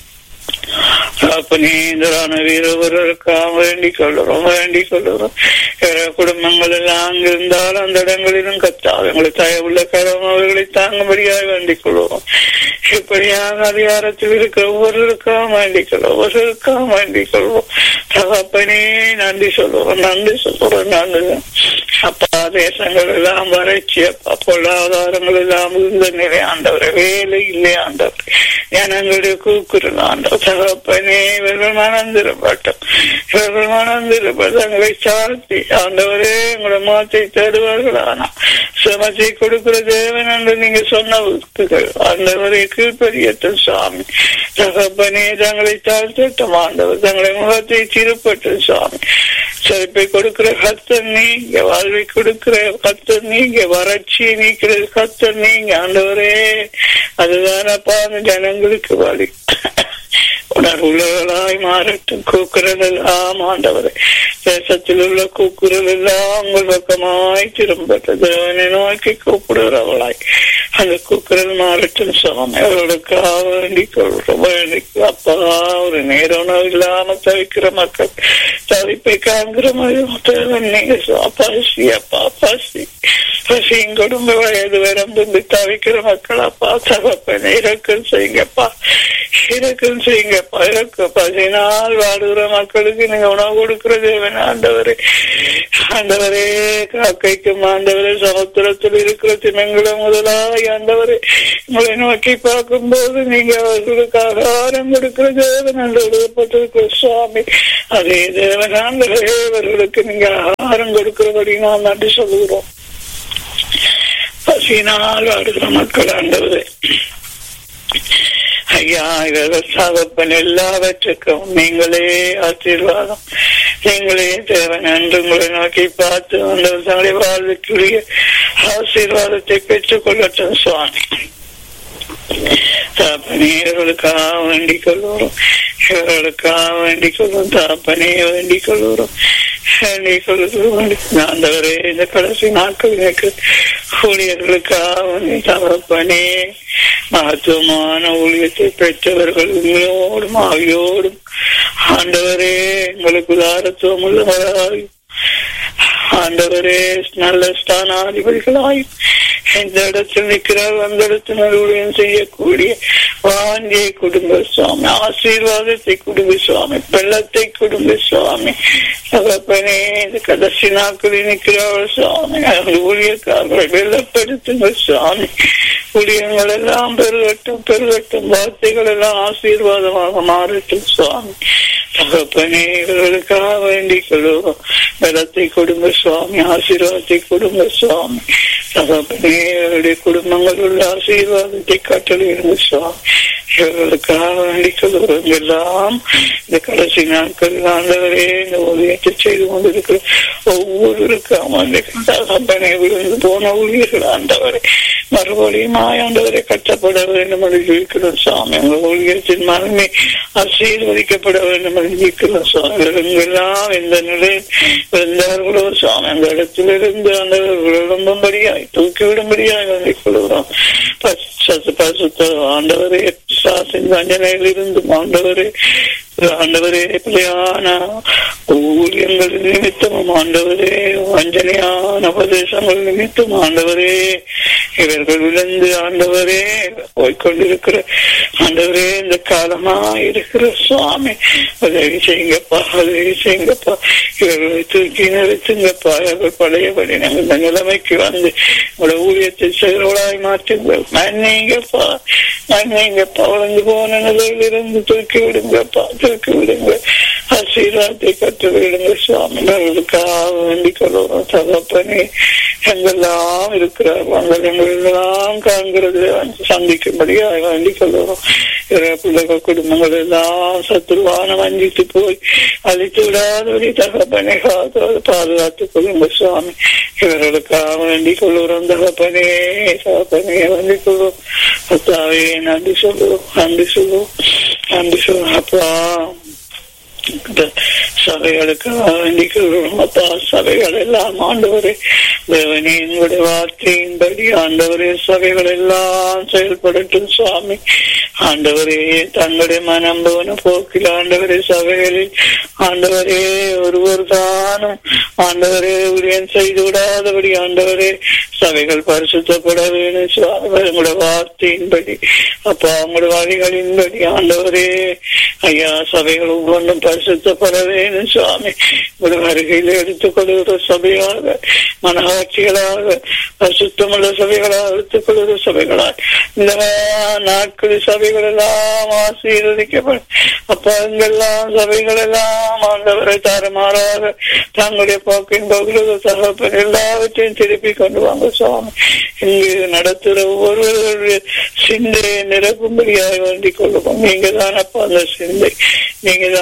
அப்பனீந்தரான வீரவர்களுக்காக வேண்டிக் கொள்ளுறோம் வேண்டிக் கொள்ளுறோம் குடும்பங்கள் எல்லாம் அங்கிருந்தாலும் அந்த இடங்களிலும் கத்தாது எங்களுக்கு தயவுள்ள கரம் அவர்களை தாங்கும்படியாக வேண்டிக் கொள்வோம் இப்படியாக அதிகாரத்தில் இருக்கிற ஒவ்வொருவருக்காக வேண்டிக் கொள்வோம் ஒவ்வொருவருக்காக வேண்டிக் கொள்வோம் தகப்பனே நன்றி சொல்லுவோம் நன்றி சொல்லுவோம் நன்றி அப்பா தேசங்கள் எல்லாம் வறட்சி அப்பா பொருளாதாரங்கள் எல்லாம் இருந்த நிலை ஆண்டவர் வேலை இல்லை ஆண்டவர் ஜனங்களுடைய கூக்குரல் ஆண்டவர் தகப்பனே இவர்கள் மணந்திருப்பட்டும் இவர்கள் மணந்திருப்ப தங்களை சார்த்தி ஆண்டவரே உங்களோட மாத்தை தேடுவார்கள் ஆனா சமத்தை கொடுக்கிற தேவன் என்று நீங்க சொன்ன வாக்குகள் ஆண்டவரை கீழ்படியட்டும் சுவாமி தகப்பனே தங்களை தாழ்த்தட்டும் ஆண்டவர் தங்களை முகத்தை திருப்பட்டும் சுவாமி செழிப்பை கொடுக்கிற கத்தர் நீங்க வாழ்வை கொடுக்கிற கத்தர் நீங்க வறட்சி நீக்கிறது கத்தர் நீங்க ஆண்டவரே அதுதானப்பா அந்த ஜனங்களுக்கு வழி உணர்வுள்ளவர்களாய் மாறட்டும் கூக்குரல் எல்லாம் ஆண்டவரே தேசத்தில் உள்ள கூக்குரல் எல்லாம் உங்கள் பக்கமாய் திரும்பட்டும் தேவனை நோக்கி கூப்பிடுகிறவளாய் அந்த கூக்குரல் மாறட்டும் சுவாமி அவர்களுக்காக வேண்டிக் கொள்கிறோம் வேண்டிக் அப்பா ஒரு நேரம் இல்லாம தவிக்கிற மக்கள் தவிப்பை காண்கிற மாதிரி நீங்க பசி அப்பா பசி பசியும் குடும்ப வயது வரம்பு தவிக்கிற மக்கள் அப்பா தகப்பன் இறக்கம் செய்யுங்கப்பா இறக்கம் செய்யுங்கப்பா இறக்க பசினால் வாடுகிற மக்களுக்கு நீங்க உணவு கொடுக்கிற தேவன் ஆண்டவரே ஆண்டவரே காக்கைக்கும் ஆண்டவரே சமுத்திரத்தில் இருக்கிற தினங்களும் முதலாய் ஆண்டவரே உங்களை நோக்கி பார்க்கும் போது நீங்க அவர்களுக்கு ஆகாரம் கொடுக்கிற தேவன் என்று எழுதப்பட்டிருக்கிற சுவாமி அதே தேவன் ஆண்டவரே அவர்களுக்கு நீங்க ஆகாரம் கொடுக்கிறபடி நாம் நன்றி சொல்லுகிறோம் பசியினால் வாடுகிற மக்கள் ஆண்டவரே ஐயா இவர்கள் சாகப்பன் எல்லாவற்றுக்கும் நீங்களே ஆசீர்வாதம் நீங்களே தேவன் என்று உங்களை நோக்கி பார்த்து அந்த தங்களுடைய வாழ்வுக்குரிய ஆசீர்வாதத்தை பெற்றுக் கொள்ளட்டும் சுவாமி தாப்பனே இவர்களுக்காக வேண்டிக் கொள்வோம் இவர்களுக்காக வேண்டிக் கொள்வோம் தாப்பனே வேண்டிக் கொள்வோம் வேண்டிக் கொள்வோம் ஆண்டவரே இந்த கடைசி நாட்கள் எனக்கு ஊழியர்களுக்காக தகப்பனே மகத்துவமான ஊழியத்தை பெற்றவர்கள் உண்மையோடும் ஆவியோடும் ஆண்டவரே உங்களுக்கு உதாரத்துவம் உள்ளவராயும் ஆண்டவரே நல்ல ஸ்தானாதிபதிகளாயும் எந்த இடத்தில் நிற்கிறார் அந்த இடத்தில் ஊழியம் செய்யக்கூடிய வாங்கிய குடும்ப சுவாமி ஆசீர்வாதத்தை குடும்ப சுவாமி வெள்ளத்தை குடும்ப சுவாமி தகப்பனே இந்த கடைசி நாட்களில் நிற்கிறார்கள் சுவாமி அந்த ஊழியக்காரர்களை வெள்ளப்படுத்துங்க சுவாமி ஊழியங்கள் எல்லாம் பெருகட்டும் பெருகட்டும் வார்த்தைகள் எல்லாம் ஆசீர்வாதமாக மாறட்டும் சுவாமி தகப்பனே இவர்களுக்காக வேண்டிக் கொள்வோம் பலத்தை கொடுங்க சுவாமி ஆசீர்வாதத்தை கொடுங்க சுவாமி தகப்பனே இவருடைய குடும்பங்கள் உள்ள ஆசீர்வாதத்தை கட்டளையிடுங்க சுவாமி இவர்களுக்காக வேண்டிக் கொள்வோம் எல்லாம் இந்த கடைசி நாட்கள் ஆண்டவரே இந்த ஊழியத்தை செய்து கொண்டிருக்கிற ஒவ்வொருவருக்கும் அந்த தகப்பனை விழுந்து போன ஊழியர்கள் ஆண்டவரை மறுபடியும் ஆண்டவரை கட்டப்பட வேண்டும் என்று இருக்கிறோம் சுவாமி உங்கள் ஊழியத்தின் மனமே ஆசீர்வதிக்கப்பட வேண்டும் என்று இருக்கிறோம் சுவாமி எல்லாம் எந்த நிலையில் இருந்தார்களோ சுவாமி அந்த இடத்திலிருந்து அந்த விளம்பும்படியாய் தூக்கிவிடும்படியாய் வந்து கொள்கிறோம் பசுத்த ஆண்டவரே சாசின் வஞ்சனையில் இருந்தும் ஆண்டவரே ஆண்டவரே பிள்ளையான ஊழியங்கள் நிமித்தமும் ஆண்டவரே வஞ்சனையான உபதேசங்கள் நிமித்தம் ஆண்டவரே இவர்கள் விழுந்து ஆண்டவரே போய்கொண்டிருக்கிற ஆண்டவரே இந்த காலமா இருக்கிற சுவாமி உதவி செய்யுங்கப்பா உதவி செய்யுங்கப்பா இவர்களை தூக்கி நிறுத்துங்கப்பா இவர்கள் பழையபடி நாங்கள் இந்த நிலைமைக்கு வந்து உங்களோட ஊழியத்தை செயல்களாய் மாற்றுங்கள் மன்னிங்கப்பா மன்னிங்கப்பா வளர்ந்து போன நிலையில் இருந்து தூக்கி விடுங்கப்பா தூக்கி விடுங்க ஆசீர்வாதத்தை கற்று விடுங்க சுவாமி அவர்களுக்காக வேண்டிக் கொள்வோம் தகப்பனே எங்கெல்லாம் இருக்கிறார்கள் அந்த எங்களெல்லாம் காண்கிறது சந்திக்கும்படியாக வேண்டிக் கொள்வோம் பிள்ளைகள் குடும்பங்கள் எல்லாம் சத்துருவான வஞ்சித்து போய் அழித்து விடாதபடி தகப்பனை காத்தோடு பாதுகாத்துக் கொள்ளுங்க சுவாமி இவர்களுக்காக வேண்டிக் கொள்ளுறோம் தகப்பனே தகப்பனே வேண்டிக் கொள்வோம் அத்தாவே நன்றி சொல்லுவோம் நன்றி சொல்லுவோம் நன்றி சொல்லுவோம் அப்பா சபைகளுக்கு வேண்டிக்கிறோம் அப்பா சபைகள் எல்லாம் ஆண்டவரே தேவனே எங்களுடைய வார்த்தையின்படி ஆண்டவரே சபைகள் எல்லாம் செயல்படட்டும் சுவாமி ஆண்டவரே தங்களுடைய மனம் போன போக்கில் ஆண்டவரே சபைகளில் ஆண்டவரே ஒருவர் தானும் ஆண்டவரே உரியன் செய்து விடாதபடி ஆண்டவரே சபைகள் பரிசுத்தப்பட வேணும் சுவாமி உங்களுடைய வார்த்தையின்படி அப்பா உங்களுடைய வழிகளின்படி ஆண்டவரே ஐயா சபைகள் ஒவ்வொன்றும் பரிசுத்தப்பட வேணும் சுவாமி உங்களுடைய வருகையில் எடுத்துக் கொள்கிற சபையாக மனவாட்சிகளாக பரிசுத்தமுள்ள சபைகளாக எடுத்துக் கொள்கிற சபைகளாக இந்த நாட்களில் சபைகள் எல்லாம் ஆசீர்வதிக்கப்படும் அப்ப அங்கெல்லாம் சபைகள் எல்லாம் ஆண்டவரை தரமாறாக தங்களுடைய போக்கின் பகுதியில் தகப்பன் எல்லாவற்றையும் திருப்பி கொண்டு வாங்க சுவாமி இங்கு நடத்துகிற ஒவ்வொருவருடைய சிந்தையை நிரப்பும்படியாக வேண்டிக் கொள்ளுவோம் நீங்க தானப்பா அந்த சிந்தை நீங்க தானப்பா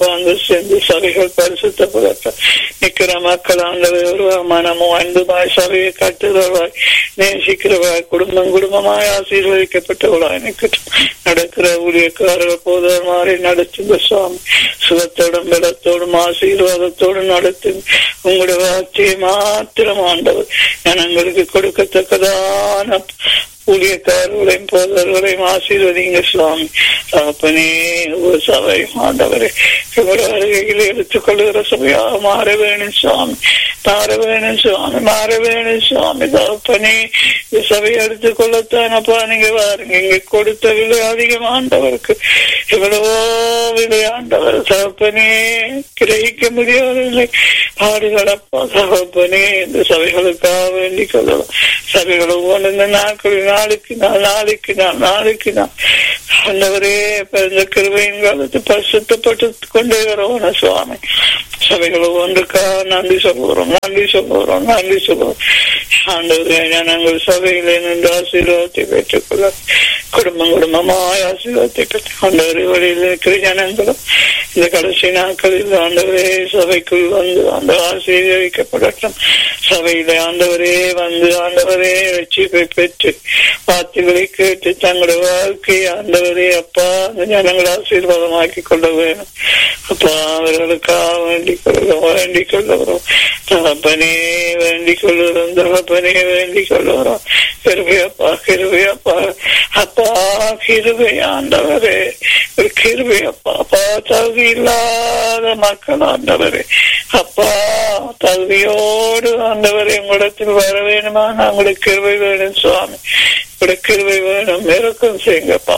வந்து சேர்ந்து சபைகள் பரிசுத்தப்படட்டும் நிக்கிற மக்கள் ஆண்டவர் மனமும் அன்புமாய் சபையை கட்டுறவாய் நேசிக்கிறவாய் குடும்பம் குடும்பமாய் ஆசீர்வதிக்கப்பட்டவளாய் நிற்கட்டும் நடக்கிற ஊழியக்காரர்கள் போதர் மாறி நடத்துங்க சுவாமி சுகத்தோடும் பலத்தோடும் ஆசீர்வாதத்தோடும் நடத்துங்க உங்களுடைய வார்த்தையை மாத்திரம் ஆண்டவர் ஜனங்களுக்கு கொடுக்கத்தக்கதான ஊழியக்காரர்களையும் போதர்களையும் ஆசீர்வதிங்க சுவாமி தகப்பனே ஒரு சபை ஆண்டவரே எங்களுடைய வருகையில் எடுத்துக்கொள்கிற சபையாக மாற வேணும் சுவாமி மாற வேணும் சுவாமி மாற வேணும் சுவாமி தகப்பனே இந்த சபையை எடுத்துக்கொள்ளத்தானப்பா நீங்க பாருங்க இங்க கொடுத்த விலை அதிகம் ஆண்டவருக்கு எவ்வளவோ விலை ஆண்டவர் தகப்பனே கிரகிக்க முடியவில்லை பாடுகளப்பா தகப்பனே இந்த சபைகளுக்காக வேண்டிக் கொள்ளலாம் சபைகள் ஒவ்வொன்று இந்த நாட்களில் நாளுக்கு நாள் நாளைக்கு நாள் நாளைக்கு நாள் ஆண்டவரே பிறந்த கிருபையின் காலத்து பரிசுத்தப்பட்டு கொண்டே வரவோன சுவாமி சபைகள் ஒன்றுக்கா நன்றி சொல்லுகிறோம் நன்றி சொல்லுகிறோம் நன்றி சொல்லுவோம் ஆண்டவரே நாங்கள் சபையிலே நின்று ஆசீர்வாதத்தை பெற்றுக்கொள்ள குடும்பம் குடும்பமாய் ஆசீர்வாதத்தை பெற்று ஆண்டவரே வழியில் இருக்கிற ஜனங்களும் இந்த கடைசி நாட்களில் ஆண்டவரே சபைக்குள் வந்து அந்த ஆசீர்வதிக்கப்படட்டும் சபையில ஆண்டவரே வந்து ஆண்டவரே ரட்சிப்பை பெற்று வார்த்தைகளை கேட்டு தங்களுடைய வாழ்க்கையை ஆண்டவரே அப்பா அந்த ஜனங்களை ஆசீர்வாதமாக்கி கொள்ள வேணும் அப்பா அவர்களுக்காக வேண்டிக் கொள்ள வேண்டிக் கொள்ளுகிறோம் தகப்பனே வேண்டிக் கொள்ளுகிறோம் தகப்பனே வேண்டிக் கொள்ளுகிறோம் கிருபையப்பா கிருபையப்பா அப்பா கிருபை ஆண்டவரே ஒரு கிருபையப்பா அப்பா தகுதி இல்லாத மக்கள் ஆண்டவரே அப்பா தகுதியோடு ஆண்டவரே உங்களிடத்தில் வர வேணுமா உங்களுக்கு கிருபை வேணும் சுவாமி உங்களுக்கு கிருபை வேணும் இறக்கம் செய்யுங்கப்பா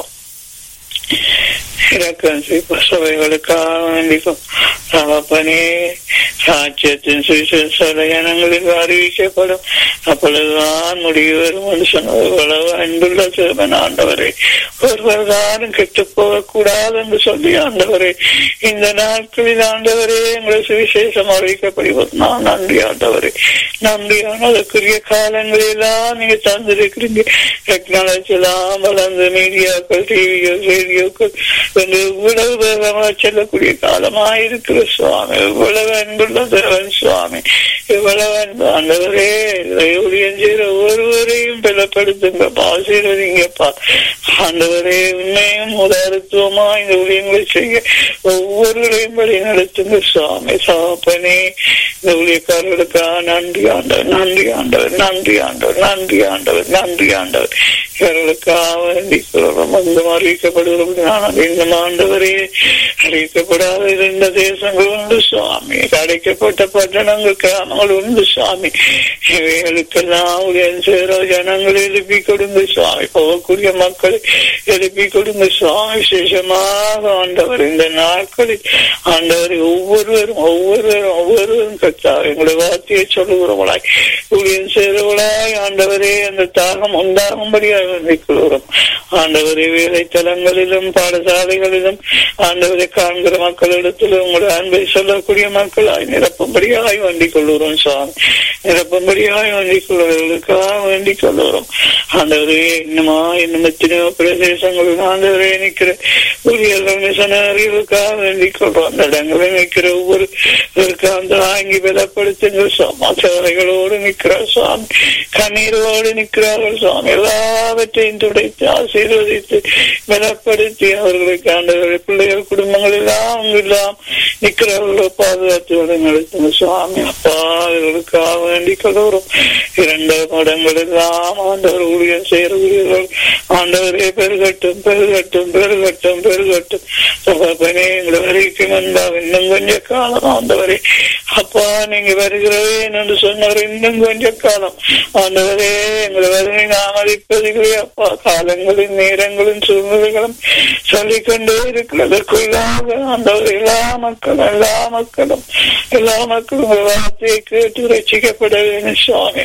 இறக்கம் செய்ப்பா சபைகளுக்காக வேண்டிக்கும் தகப்பனே சாட்சியத்தின் சுவிசேஷ ஜனங்களுக்கு அறிவிக்கப்படும் அப்பொழுதுதான் முடிவு வரும் என்று சொன்னது எவ்வளவு அன்புள்ள சிறுவன் ஆண்டவரே ஒருவர் தானும் கெட்டு போகக்கூடாது என்று சொல்லி ஆண்டவரே இந்த நாட்களில் ஆண்டவரே எங்களை சுவிசேஷம் அறிவிக்கப்படுவது நான் நன்றி ஆண்டவரே நன்றியான அதற்குரிய காலங்களெல்லாம் நீங்க தந்திருக்கிறீங்க டெக்னாலஜி எல்லாம் வளர்ந்த மீடியாக்கள் டிவிகள் ரேடியோக்கள் என்று இவ்வளவு வேகமாக செல்லக்கூடிய காலமாயிருக்கிற சுவாமி இவ்வளவு அன்புள்ள தேவன் சுவாமி இவ்வளவு அன்பு ஆண்டவரே ஊழியம் செய்கிற ஒருவரையும் பலப்படுத்துங்க ஆசீர்வதிங்கப்பா ஆண்டவரே உண்மையும் உதாரத்துவமா இந்த ஊழியங்களை செய்ய ஒவ்வொருவரையும் வழி நடத்துங்க சுவாமி சாப்பனே இந்த ஊழியக்காரர்களுக்காக நன்றி ஆண்டவர் நன்றி ஆண்டவர் நன்றி ஆண்டவர் நன்றி ஆண்டவர் நன்றி ஆண்டவர் இவர்களுக்காக வேண்டிக் கொள்கிறோம் வந்து அறிவிக்கப்படுகிறது நான் இன்னும் ஆண்டவரே அறிவிக்கப்படாத இருந்த தேசங்கள் உண்டு சுவாமி அடைக்கப்பட்ட பட்டணங்கள் கிராமங்கள் உண்டு சுவாமி இவைகளுக்கெல்லாம் உயர்ந்து சேர ஜனங்களை எழுப்பி கொடுங்க சுவாமி போகக்கூடிய மக்களை எழுப்பி கொடுங்க சுவாமி விசேஷமாக ஆண்டவர் இந்த நாட்களில் ஆண்டவர் ஒவ்வொருவரும் ஒவ்வொருவரும் ஒவ்வொருவரும் கத்தா எங்களுடைய வார்த்தையை சொல்லுகிறவளாய் ஊழியம் செய்கிறவளாய் ஆண்டவரே அந்த தாகம் உண்டாகும்படியாக நிற்கிறோம் ஆண்டவரே வேலைத்தலங்களிலும் பாடசாலைகளிலும் ஆண்டவரை காண்கிற மக்களிடத்தில் உங்களுடைய அன்பை சொல்லக்கூடிய மக்களாய் நிரப்பும்படியாய் வேண்டிக் கொள்ளுகிறோம் சுவாமி நிரப்பும்படியாய் வேண்டிக் கொள்வதற்காக வேண்டிக் கொள்ளுகிறோம் ஆண்டவரே இன்னுமா இன்னும் எத்தனையோ பிரதேசங்களில் ஆண்டவரே நிற்கிற ஊழியர்கள் மிஷனரிகளுக்காக வேண்டிக் கொள்றோம் அந்த இடங்களில் நிற்கிற ஒவ்வொரு அந்த வாங்கி பலப்படுத்துங்க சுவாமி சேவைகளோடு நிற்கிறார் சுவாமி கண்ணீரோடு நிற்கிறார்கள் சுவாமி எல்லாவற்றையும் துடைத்து ஆசீர்வதித்து பலப்படுத்தி அவர்களுக்கு ஆண்டவர்கள் பிள்ளைகள் குடும்பங்கள் எல்லாம் எல்லாம் நிற்கிறவர்களோ பாதுகாத்து நடத்துங்க சுவாமி அப்பா அவர்களுக்காக வேண்டி கொள்கிறோம் இரண்டு மடங்கள் எல்லாம் ஆண்டவர் ஊழியர் செய்கிற ஊழியர்கள் ஆண்டவரே பெருகட்டும் பெருகட்டும் பெருகட்டும் பெருகட்டும் தகப்பனே எங்களை வரைக்கும் வந்தால் இன்னும் கொஞ்ச காலம் ஆண்டவரே அப்பா நீங்க வருகிறவே என்று சொன்னவர் இன்னும் கொஞ்ச காலம் ஆண்டவரே எங்களை வருகை நாமதிப்பதில்லை அப்பா காலங்களின் நேரங்களின் சூழ்நிலைகளும் சொல்லிக்கொண்டே இருக்கிறதற்குள்ளாக ஆண்டவர் எல்லா மக்களும் எல்லா மக்களும் எல்லா மக்களும் உங்கள் வார்த்தையை கேட்டு ரசிக்கப்பட வேண்டும் சுவாமி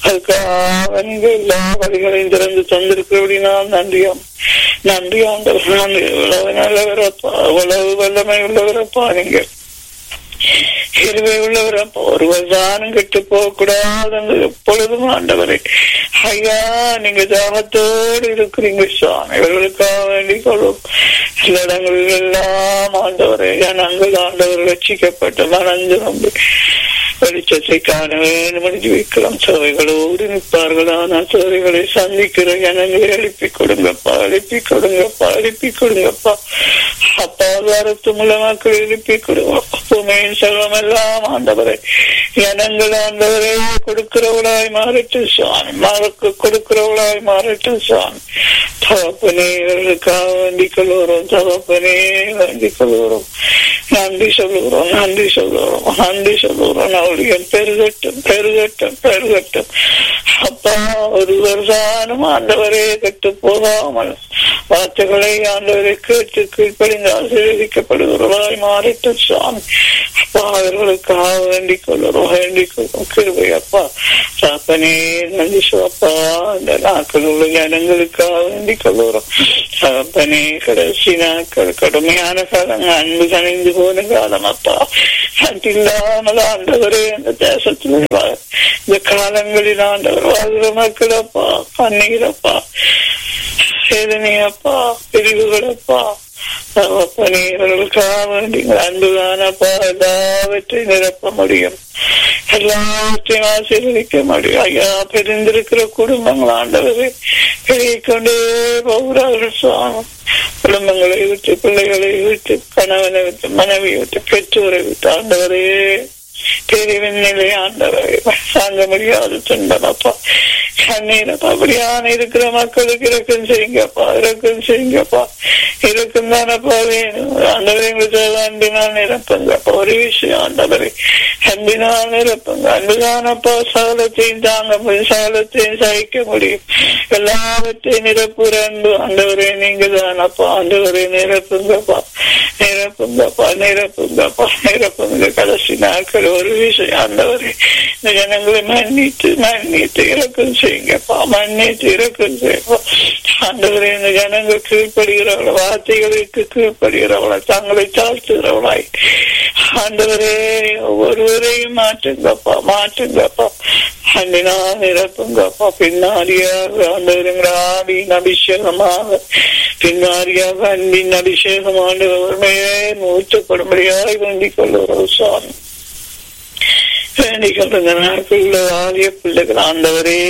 அதுக்காக நீங்க எல்லா வழிகளையும் திறந்து தந்திருக்கிறபடி நான் நன்றியாம் நன்றி ஆண்டவர் நன்றி இவ்வளவு நல்லவரப்பா இவ்வளவு வல்லமை உள்ளவரப்பா நீங்க இருவை உள்ளவர் அப்பா ஒருவர் தானும் கெட்டு போக கூடாது எப்பொழுதும் ஆண்டவரே ஐயா நீங்க தாகத்தோடு இருக்கிறீங்க சுவாமி இவர்களுக்காக வேண்டிக் கொள்ளும் சில இடங்களில் எல்லாம் ஆண்டவரே நாங்கள் ஆண்டவர் ரட்சிக்கப்பட்டு மறந்து நம்பி வெளிச்சத்தை காண வேண்டும் என்று வைக்கலாம் சேவைகளோடு நிற்பார்கள் ஆனால் சேவைகளை சந்திக்கிற ஜனங்களை எழுப்பி கொடுங்கப்பா எழுப்பி கொடுங்கப்பா எழுப்பி கொடுங்கப்பா அப்பா வாரத்து மூல மக்கள் எழுப்பி கொடுங்கப்பா பூமியின் செல்வம் எல்லாம் ஆண்டவரை ஜனங்கள் ஆண்டவரை கொடுக்கிறவளாய் மாறட்டு சுவாமி மறக்கு கொடுக்கிறவளாய் மாறட்டு சுவாமி தகப்பனே இவர்களுக்காக வேண்டிக் கொள்கிறோம் தகப்பனே வேண்டிக் கொள்கிறோம் நன்றி சொல்லுகிறோம் நன்றி சொல்லுகிறோம் நன்றி சொல்லுகிறோம் அவளுடைய பெருகட்டும் பெருகட்டும் பெருகட்டும் அப்பா ஒருவர் தானும் ஆண்டவரே கெட்டு போகாமல் வார்த்தைகளை ஆண்டவரை கேட்டு கீழ்ப்படிந்து ஆசீர்வதிக்கப்படுகிறவர்களாய் மாறிட்டு சுவாமி அப்பா அவர்களுக்காக வேண்டிக் கொள்கிறோம் வேண்டிக் கொள்கிறோம் கிருபை அப்பா சாப்பனே நன்றி அப்பா இந்த நாட்கள் உள்ள ஜனங்களுக்காக வேண்டிக் கொள்கிறோம் சாப்பனே கடைசி நாட்கள் கடுமையான காலங்கள் அன்பு கணிந்து போன காலம் அப்பா இல்லாமல் ஆண்டவரே அந்த தேசத்தில் இந்த காலங்களில் ஆண்டவர் வாழ்கிற மக்கள் அப்பா கண்ணீரப்பா வேதனையப்பா பிரிவுகளப்பா பணியவர்களுக்காக நீங்கள் அன்புதானப்பா எல்லாவற்றையும் நிரப்ப முடியும் எல்லாவற்றையும் ஆசீர்வதிக்க முடியும் ஐயா பிரிந்திருக்கிற குடும்பங்கள் ஆண்டவரை பெருகி கொண்டே போகிறார்கள் சுவாமி குடும்பங்களை விட்டு பிள்ளைகளை விட்டு கணவனை விட்டு மனைவியை விட்டு பெற்றோரை விட்டு ஆண்டவரே பிரிவின் நிலை ஆண்டவரை தாங்க முடியாத துன்பமப்பா கண்ணீரப்பா அப்படியான இருக்கிற மக்களுக்கு இறக்கம் செய்யுங்கப்பா இறக்கம் செய்யுங்கப்பா இறக்கம் தானப்பா வேணும் ஆண்டவரை எங்களுக்கு அன்பினால் நிரப்புங்கப்பா ஒரு விஷயம் ஆண்டவரை அன்பினால் நிரப்புங்க அன்புதானப்பா சகலத்தையும் தாங்க முடியும் சகலத்தையும் சகிக்க முடியும் எல்லாவற்றையும் நிரப்புற அன்பு ஆண்டவரே நீங்க தானப்பா ஆண்டவரை நிரப்புங்கப்பா நிரப்புங்கப்பா நிரப்புங்கப்பா நிரப்புங்க கடைசி நாட்கள் ஒரு விஷயம் ஆண்டவரே இந்த ஜனங்களை மன்னித்து மன்னித்து இறக்கம் செய்யுங்கப்பா மன்னித்து இறக்கம் செய்யப்பா ஆண்டவரே இந்த ஜனங்கள் கீழ்ப்படுகிறவள வார்த்தைகளுக்கு கீழ்ப்படுகிறவளை தங்களை தாழ்த்துகிறவளாய் ஆண்டவரே ஒவ்வொருவரையும் மாற்றுங்கப்பா மாற்றுங்கப்பா அன்பினா நிரப்புங்கப்பா பின்னாடியாக ஆண்டவருங்கிற ஆவியின் அபிஷேகமாக பின்னாடியாக அன்பின் அபிஷேகம் ஆண்டவர்மையே மூச்சப்படும்படியாக வேண்டிக் கொள்ளுகிறோம் சுவாமி வேண்டிக் கொள்ளுங்க நாட்கள் ஆலய பிள்ளைகள் ஆண்டவரே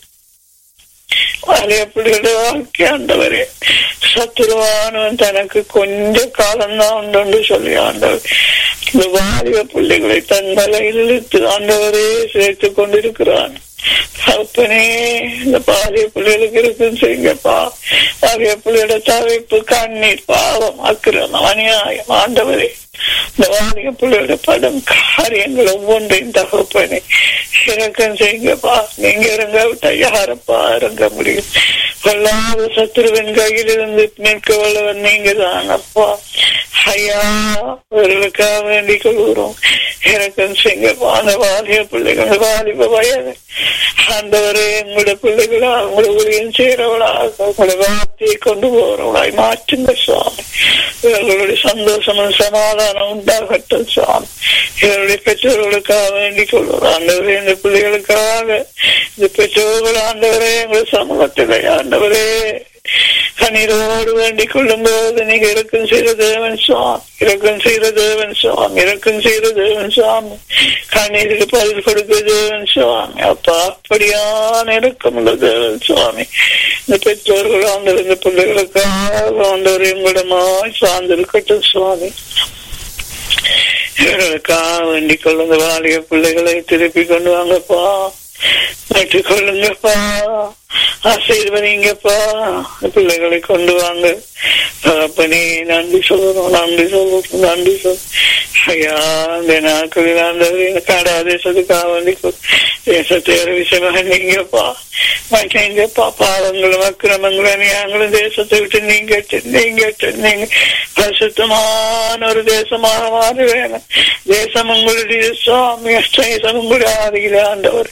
ஆலய பிள்ளைகளோட வாழ்க்கை ஆண்டவரே சத்துருவானவன் தனக்கு கொஞ்ச காலம்தான் உண்டு சொல்லி ஆண்டவர் இந்த வாலிப பிள்ளைகளை தன் தலையில் இழுத்து ஆண்டவரே சேர்த்து கொண்டிருக்கிறான் அப்பனே இந்த பாலிய பிள்ளைகளுக்கு இருக்கும் செய்யுங்கப்பா பாலிய பிள்ளையோட தவிப்பு கண்ணீர் பாவம் அக்கிரமம் அநியாயம் ஆண்டவரே இந்த வாலிய பிள்ளையோட படம் காரியங்கள் ஒவ்வொன்றையும் தகப்பனே இறக்கம் செய்யுங்கப்பா நீங்க இறங்க விட்டா யாரப்பா இறங்க முடியும் கொள்ளாத சத்துருவின் கையில் இருந்து நிற்க வல்லவன் நீங்க தானப்பா ஐயா அவர்களுக்காக வேண்டிக் கொள்கிறோம் இறக்கம் செய்யுங்கப்பா அந்த வாலிய பிள்ளைகள் வாலிப வயது ஆண்டவரே எங்களோட பிள்ளைகளா உங்களோட ஊழியம் செய்யறவளாக உங்களோட வார்த்தையை கொண்டு போறவளாய் மாற்றுங்க சுவாமி இவர்களுடைய சந்தோஷமும் சமாதானம் உண்டாகட்டும் சுவாமி இவருடைய பெற்றோர்களுக்காக வேண்டிக் கொள்வோம் ஆண்டவரே இந்த பிள்ளைகளுக்காக இந்த பெற்றோர்கள் ஆண்டவரே எங்கள் சமூகத்தில் ஆண்டவரே கண்ணீரோடு வேண்டிக் கொள்ளும் போது நீங்க இறக்கம் செய்த தேவன் சுவாமி இறக்கம் செய்த தேவன் சுவாமி இறக்கம் செய்த தேவன் சுவாமி கண்ணீருக்கு பதில் கொடுக்க தேவன் சுவாமி அப்பா அப்படியான இறக்கம் உள்ள தேவன் சுவாமி இந்த பெற்றோர்கள் ஆண்டவர் இந்த பிள்ளைகளுக்காக ஆண்டவர் எங்களிடமாய் சார்ந்திருக்கட்டும் சுவாமி இவர்களுக்காக வேண்டிக் கொள்ளுங்க வாலிய பிள்ளைகளை திருப்பி கொண்டு வாங்கப்பா கொள்ளுங்கப்பா ஆசீர்வதிங்கப்பா பிள்ளைகளை கொண்டு வாங்க அப்பனே நன்றி சொல்லுறோம் நன்றி சொல்லுறோம் நன்றி சொல் ஐயா இந்த நாட்களில் ஆண்டவர் காடா தேசத்துக்காக வேண்டி தேசத்தை விஷயமாக நீங்கப்பா மன்னிங்கப்பா பாவங்களும் அக்கிரமங்களும் அநியாயங்களும் தேசத்தை விட்டு நீங்க நீங்க நீங்க பரிசுத்தமான ஒரு தேசமாக மாற வேணும் தேசம் உங்களுடைய சுவாமி தேசம் உங்களுடைய ஆதியில் ஆண்டவர்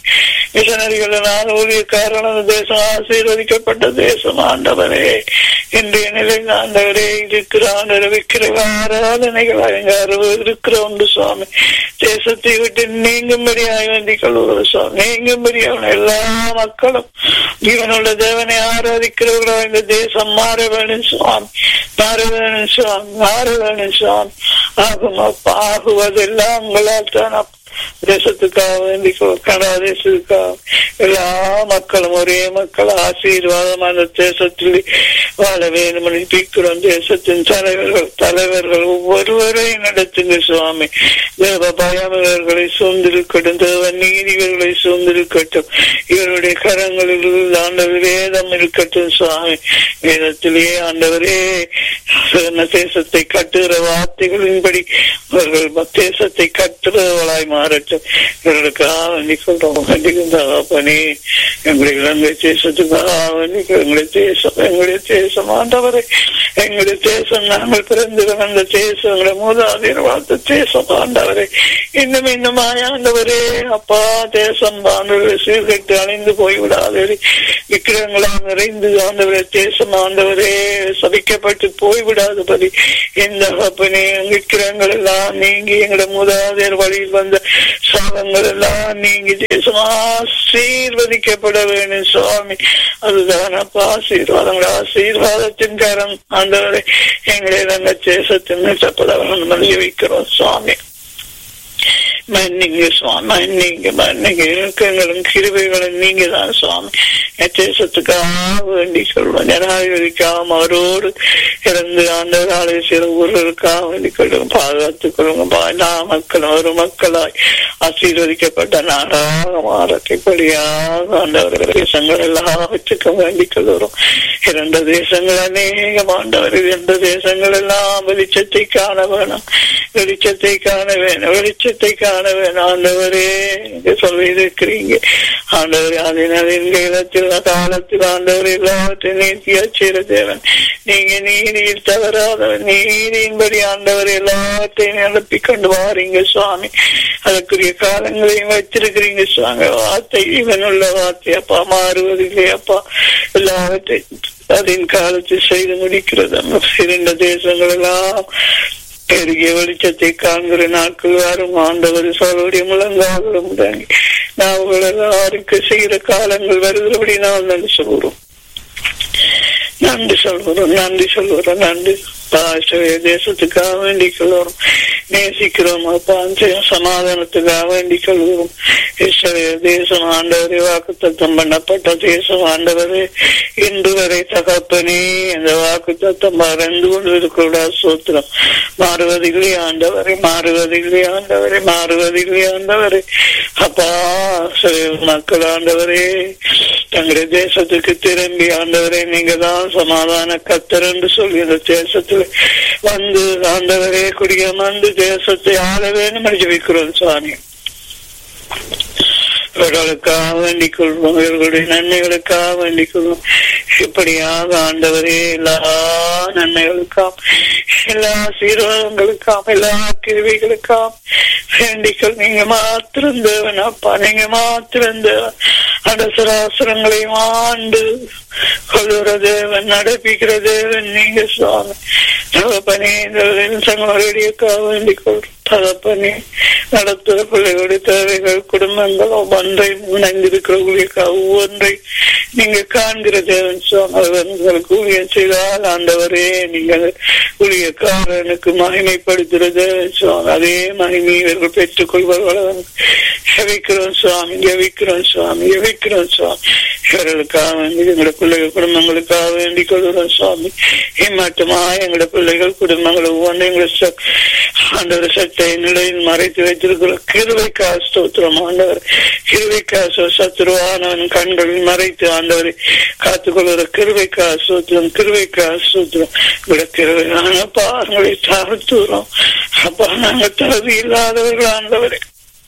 மிஷனரிகளினால் ஊழியக்காரன் தேசம் ஆசீர்வதிக்கப்பட்ட தேசம் ஆண்டவரே இன்றைய நிலையில் ஆண்டவரே இருக்கிற ஆண்டவரை விக்கிர ஆராதனைகள் அங்க இருக்கிற உண்டு சுவாமி தேசத்தை விட்டு நீங்கும்படியாய் வேண்டிக் கொள்வது சுவாமி நீங்கும்படியான எல்லா மக்களும் ஜீவனுள்ள தேவனை ஆராதிக்கிறவர்களா இந்த தேசம் மாற வேணும் சுவாமி மாற வேணும் சுவாமி மாற வேணும் சுவாமி ஆகும் அப்பா ஆகுவதெல்லாம் உங்களால் தான் அப்பா தேசத்துக்காக வேண்டி கனடா தேசத்துக்காக எல்லா மக்களும் ஒரே மக்கள் ஆசீர்வாதம் அந்த தேசத்தில் வாழ வேண்டும் பிக்கிறோம் தேசத்தின் தலைவர்கள் தலைவர்கள் ஒவ்வொருவரையும் நடத்துங்க சுவாமி தேவ பயம் இவர்களை சூழ்ந்திருக்கட்டும் தேவ நீதி இவர்களை சூழ்ந்திருக்கட்டும் இவருடைய கரங்களில் ஆண்டவர் வேதம் இருக்கட்டும் சுவாமி வேதத்திலேயே ஆண்டவரே தேசத்தை கட்டுகிற வார்த்தைகளின்படி அவர்கள் தேசத்தை கட்டுறவர்களாய் மாறட்டும் இவர்களுக்காக வேண்டிக் கொள்றோம் கண்டிப்பானே எங்களுடைய இலங்கை தேசத்துக்காக வேண்டிக் எங்களுடைய தேசம் எங்களுடைய தேசம் ஆண்டவரை எங்களுடைய தேசம் நாங்கள் பிறந்து வந்த தேசம் எங்களுடைய மூதாதையர் வாழ்த்த தேசம் ஆண்டவரை இன்னும் இன்னும் ஆண்டவரே அப்பா தேசம் ஆண்டவரை சீர்கட்டு அழிந்து போய்விடாதே விக்கிரங்களால் நிறைந்து ஆண்டவரே தேசம் ஆண்டவரே சபிக்கப்பட்டு போய்விடாதபடி எந்த அப்பனே விக்கிரங்கள் எல்லாம் நீங்கி எங்களுடைய மூதாதையர் வழியில் வந்த சாபங்கள் எல்லாம் நீங்கி தேசம் ஆசீர்வதிக்கப்பட வேணும் சுவாமி அதுதான் அப்பா ஆசீர்வாதங்கள் ஆசீர்வாதத்தின் கரம் ஆண்டவரை எங்களை நாங்கள் தேசத்தின் மெச்சப்பட வேண்டும் வைக்கிறோம் சுவாமி மன்னிங்க சுவாமி மன்னிங்க மன்னிங்க இலக்கங்களும் கிருபைகளும் நீங்க தான் சுவாமி தேசத்துக்காக வேண்டி சொல்லுவோம் ஜனாதிபதிக்காக அவரோடு இறந்து ஆண்டவராலே சில ஊர்களுக்காக வேண்டி கொள்ளுங்க பாதுகாத்துக் கொள்ளுங்க எல்லா மக்களும் ஒரு மக்களாய் ஆசீர்வதிக்கப்பட்ட நாடாக மாறத்தைப்படியாக ஆண்டவர் தேசங்கள் எல்லாவற்றுக்கும் வேண்டிக் கொள்கிறோம் இரண்டு தேசங்கள் அநேகம் ஆண்டவர் இரண்டு தேசங்கள் எல்லாம் வெளிச்சத்தை காண வேணும் வெளிச்சத்தை காண வேணும் வெளிச்சத்தை காண வேணும் ஆண்டவரே சொல்லி இருக்கிறீங்க ஆண்டவர் அதனால் எங்க இடத்தில் காலத்தில் ஆண்டவர் எல்லாவற்றையும் நீத்தியா செய்கிற தேவன் நீங்க நீதியில் தவறாதவன் நீதியின்படி ஆண்டவர் எல்லாவற்றையும் நிரப்பி கொண்டு வாரீங்க சுவாமி அதற்குரிய காலங்களையும் வச்சிருக்கிறீங்க சுவாமி வார்த்தை இவனுள்ள வார்த்தை அப்பா மாறுவதில்லை அப்பா எல்லாவற்றையும் அதன் காலத்தில் செய்து முடிக்கிறது இரண்டு தேசங்கள் எல்லாம் பெருகிய வெளிச்சத்தை காண்கிற நாட்கள் வரும் ஆண்டவர் சோழருடைய முழங்காலும் தாங்கி நாங்கள் எல்லாருக்கு செய்கிற காலங்கள் வருகிறபடி நாம் நன்றி சொல்கிறோம் நன்றி சொல்கிறோம் நன்றி சொல்கிறோம் நன்றி தேசத்துக்காக வேண்டிக் கொள்கிறோம் நேசிக்கிறோம் அப்பா சமாதானத்துக்காக வேண்டிக் கொள்கிறோம் தேசம் ஆண்டவரே வாக்கு தத்தம் பண்ணப்பட்ட தேசம் ஆண்டவரே இன்று வரை தகப்பனே இந்த வாக்கு தத்தம் மறந்து கொண்டிருக்கூடா சூத்திரம் மாறுவதில்லை ஆண்டவரை மாறுவதில்லை ஆண்டவரை மாறுவதில்லை ஆண்டவரை அப்பா மக்கள் ஆண்டவரே தங்களுடைய தேசத்துக்கு திரும்பி ஆண்டவரே நீங்க தான் சமாதான கத்தர் என்று சொல்லி இந்த தேசத்தில் வந்து ஆண்டவரே குடியமர்ந்து தேசத்தை ஆள வேண்டும் ஜபிக்கிறோம் சுவாமி இவர்களுக்காக வேண்டிக் கொள்வோம் இவர்களுடைய நன்மைகளுக்காக வேண்டிக் கொள்வோம் இப்படியாக ஆண்டவரே எல்லா நன்மைகளுக்காம் எல்லா சீர்வாதங்களுக்காம் எல்லா கிருவிகளுக்காம் வேண்டிக்கொள் நீங்க மாத்திரம் தேவன் அப்பா நீங்க மாத்திரம் தேவன் அடசராசரங்களையும் ஆண்டு கொள்ளுற தேவன் நடப்பிக்கிற தேவன் நீங்க சுவாமி தகப்பனே சங்கமரடியக்காக வேண்டிக் கொள்றோம் தகப்பனே நடத்துகிற பிள்ளைகளுடைய தேவைகள் குடும்பங்கள் ஒவ்வொன்றை முனைந்திருக்கிற ஊழியக்காக ஒவ்வொன்றை நீங்க காண்கிற தேவன் சுவாமிகளுக்கு ஊழியம் செய்தால் ஆண்டவரே நீங்கள் ஊழியக்காரனுக்கு மகிமைப்படுத்துகிற தேவன் சுவாமி அதே மகிமை இவர்கள் பெற்றுக் கொள்வார்கள் ஜெபிக்கிறோம் சுவாமி ஜெபிக்கிறோம் சுவாமி ஜெபிக்கிறோம் சுவாமி இவர்களுக்காக வேண்டி எங்களோட பிள்ளைகள் குடும்பங்களுக்காக வேண்டிக் கொள்கிறோம் சுவாமி ஏமாற்றமா எங்களோட பிள்ளைகள் குடும்பங்கள் ஒவ்வொன்றும் எங்களை ஆண்டவர் சட்டை நிலையில் மறைத்து வைத்திருக்கிறோம் கிருவைக்கா ஸ்தோத்திரம் ஆண்டவர் கிருவைக்கா சத்துருவானவன் கண்களில் மறைத்து ஆண்டவரை காத்துக்கொள்கிற கிருவைக்கா சூத்திரம் கிருவைக்கா சூத்திரம் விட கிருவையான பாங்களை தாழ்த்துறோம் அப்பா நாங்கள் தகுதி இல்லாதவர்கள் ஆண்டவரை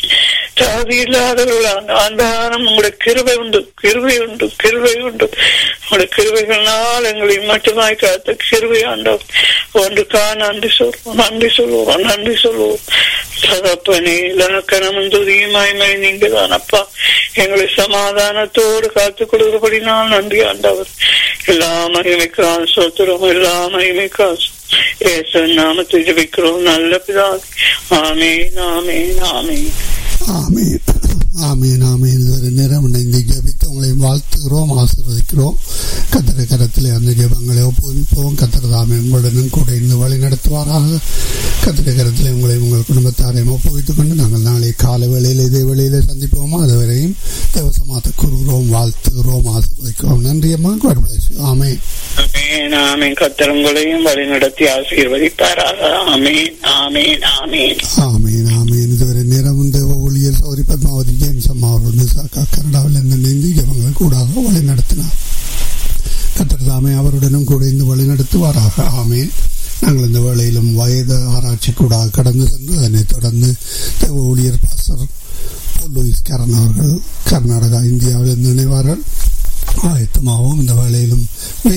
தாவி இல்லாதவர்களாக ஆண்டாரம் உங்களுடைய கிருபை உண்டு கிருபை உண்டு கிருபை உண்டு உங்களுடைய கிருபைகளால் எங்களை மட்டுமாய் காத்த கிருபை ஆண்டவர் ஒன்றுக்கா நன்றி சொல்வோம் நன்றி சொல்லுவோம் நன்றி சொல்லுவோம் தகப்பனே இலக்கணமும் துதியுமாய்மை நீங்க தானப்பா எங்களை சமாதானத்தோடு காத்துக் கொடுக்கிறபடி நான் நன்றி ஆண்டவர் எல்லா மகிமைக்கால் சொத்துறோம் எல்லா மகிமைக்கால் ஏசு நாமத்தை ஜபிக்கிறோம் நல்ல பிதா ஆமேன் ஆமேன் ஆமேன் ஆமீன் ஆமீன் ஆமீன் இதுவரை நேரம் இணைந்து ஜெபித்து உங்களை வாழ்த்துகிறோம் ஆசீர்வதிக்கிறோம் கத்திர கரத்திலே அந்த ஜெபங்களை ஒப்புவிப்போம் கத்திர தாமே உங்களுடனும் கூட இருந்து வழி நடத்துவாராக கத்திர கரத்திலே உங்களை உங்கள் குடும்பத்தாரையும் ஒப்புவித்துக் கொண்டு நாங்கள் நாளை கால வேளையில் இதே வேளையிலே சந்திப்போமா அதுவரையும் தேவசமாத்த கூறுகிறோம் வாழ்த்துகிறோம் ஆசீர்வதிக்கிறோம் நன்றி அம்மா God bless you. ஆமென் ஆமேன் ஆமேன் கத்திரங்களையும் வழி நடத்தி ஆசீர்வதிப்பாராக ஆமேன் ஆமேன் ஆமேன் ஆமீன் ஆமீன் இதுவரை நேரம் தேவ ஊழியர் சௌரி பத்மாவதி ஜேம்ஸ் அம்மா அவர்கள் மிசாக்கா கனடாவில் இருந்து இணைந்து ஜபங்கள் கூடாக வழி நடத்தினார் கத்தர் தாமே அவருடனும் கூட இருந்து வழி நடத்துவாராக ஆமீன் நாங்கள் இந்த வேளையிலும் வயது ஆராய்ச்சி கூடாக கடந்து சென்று அதனைத் தொடர்ந்து தேவ ஊழியர் பாசர் லூயிஸ் கரண் அவர்கள் கர்நாடகா இந்தியாவில் இருந்து இணைவார்கள் ஆயத்தமாகவும் இந்த வேளையிலும்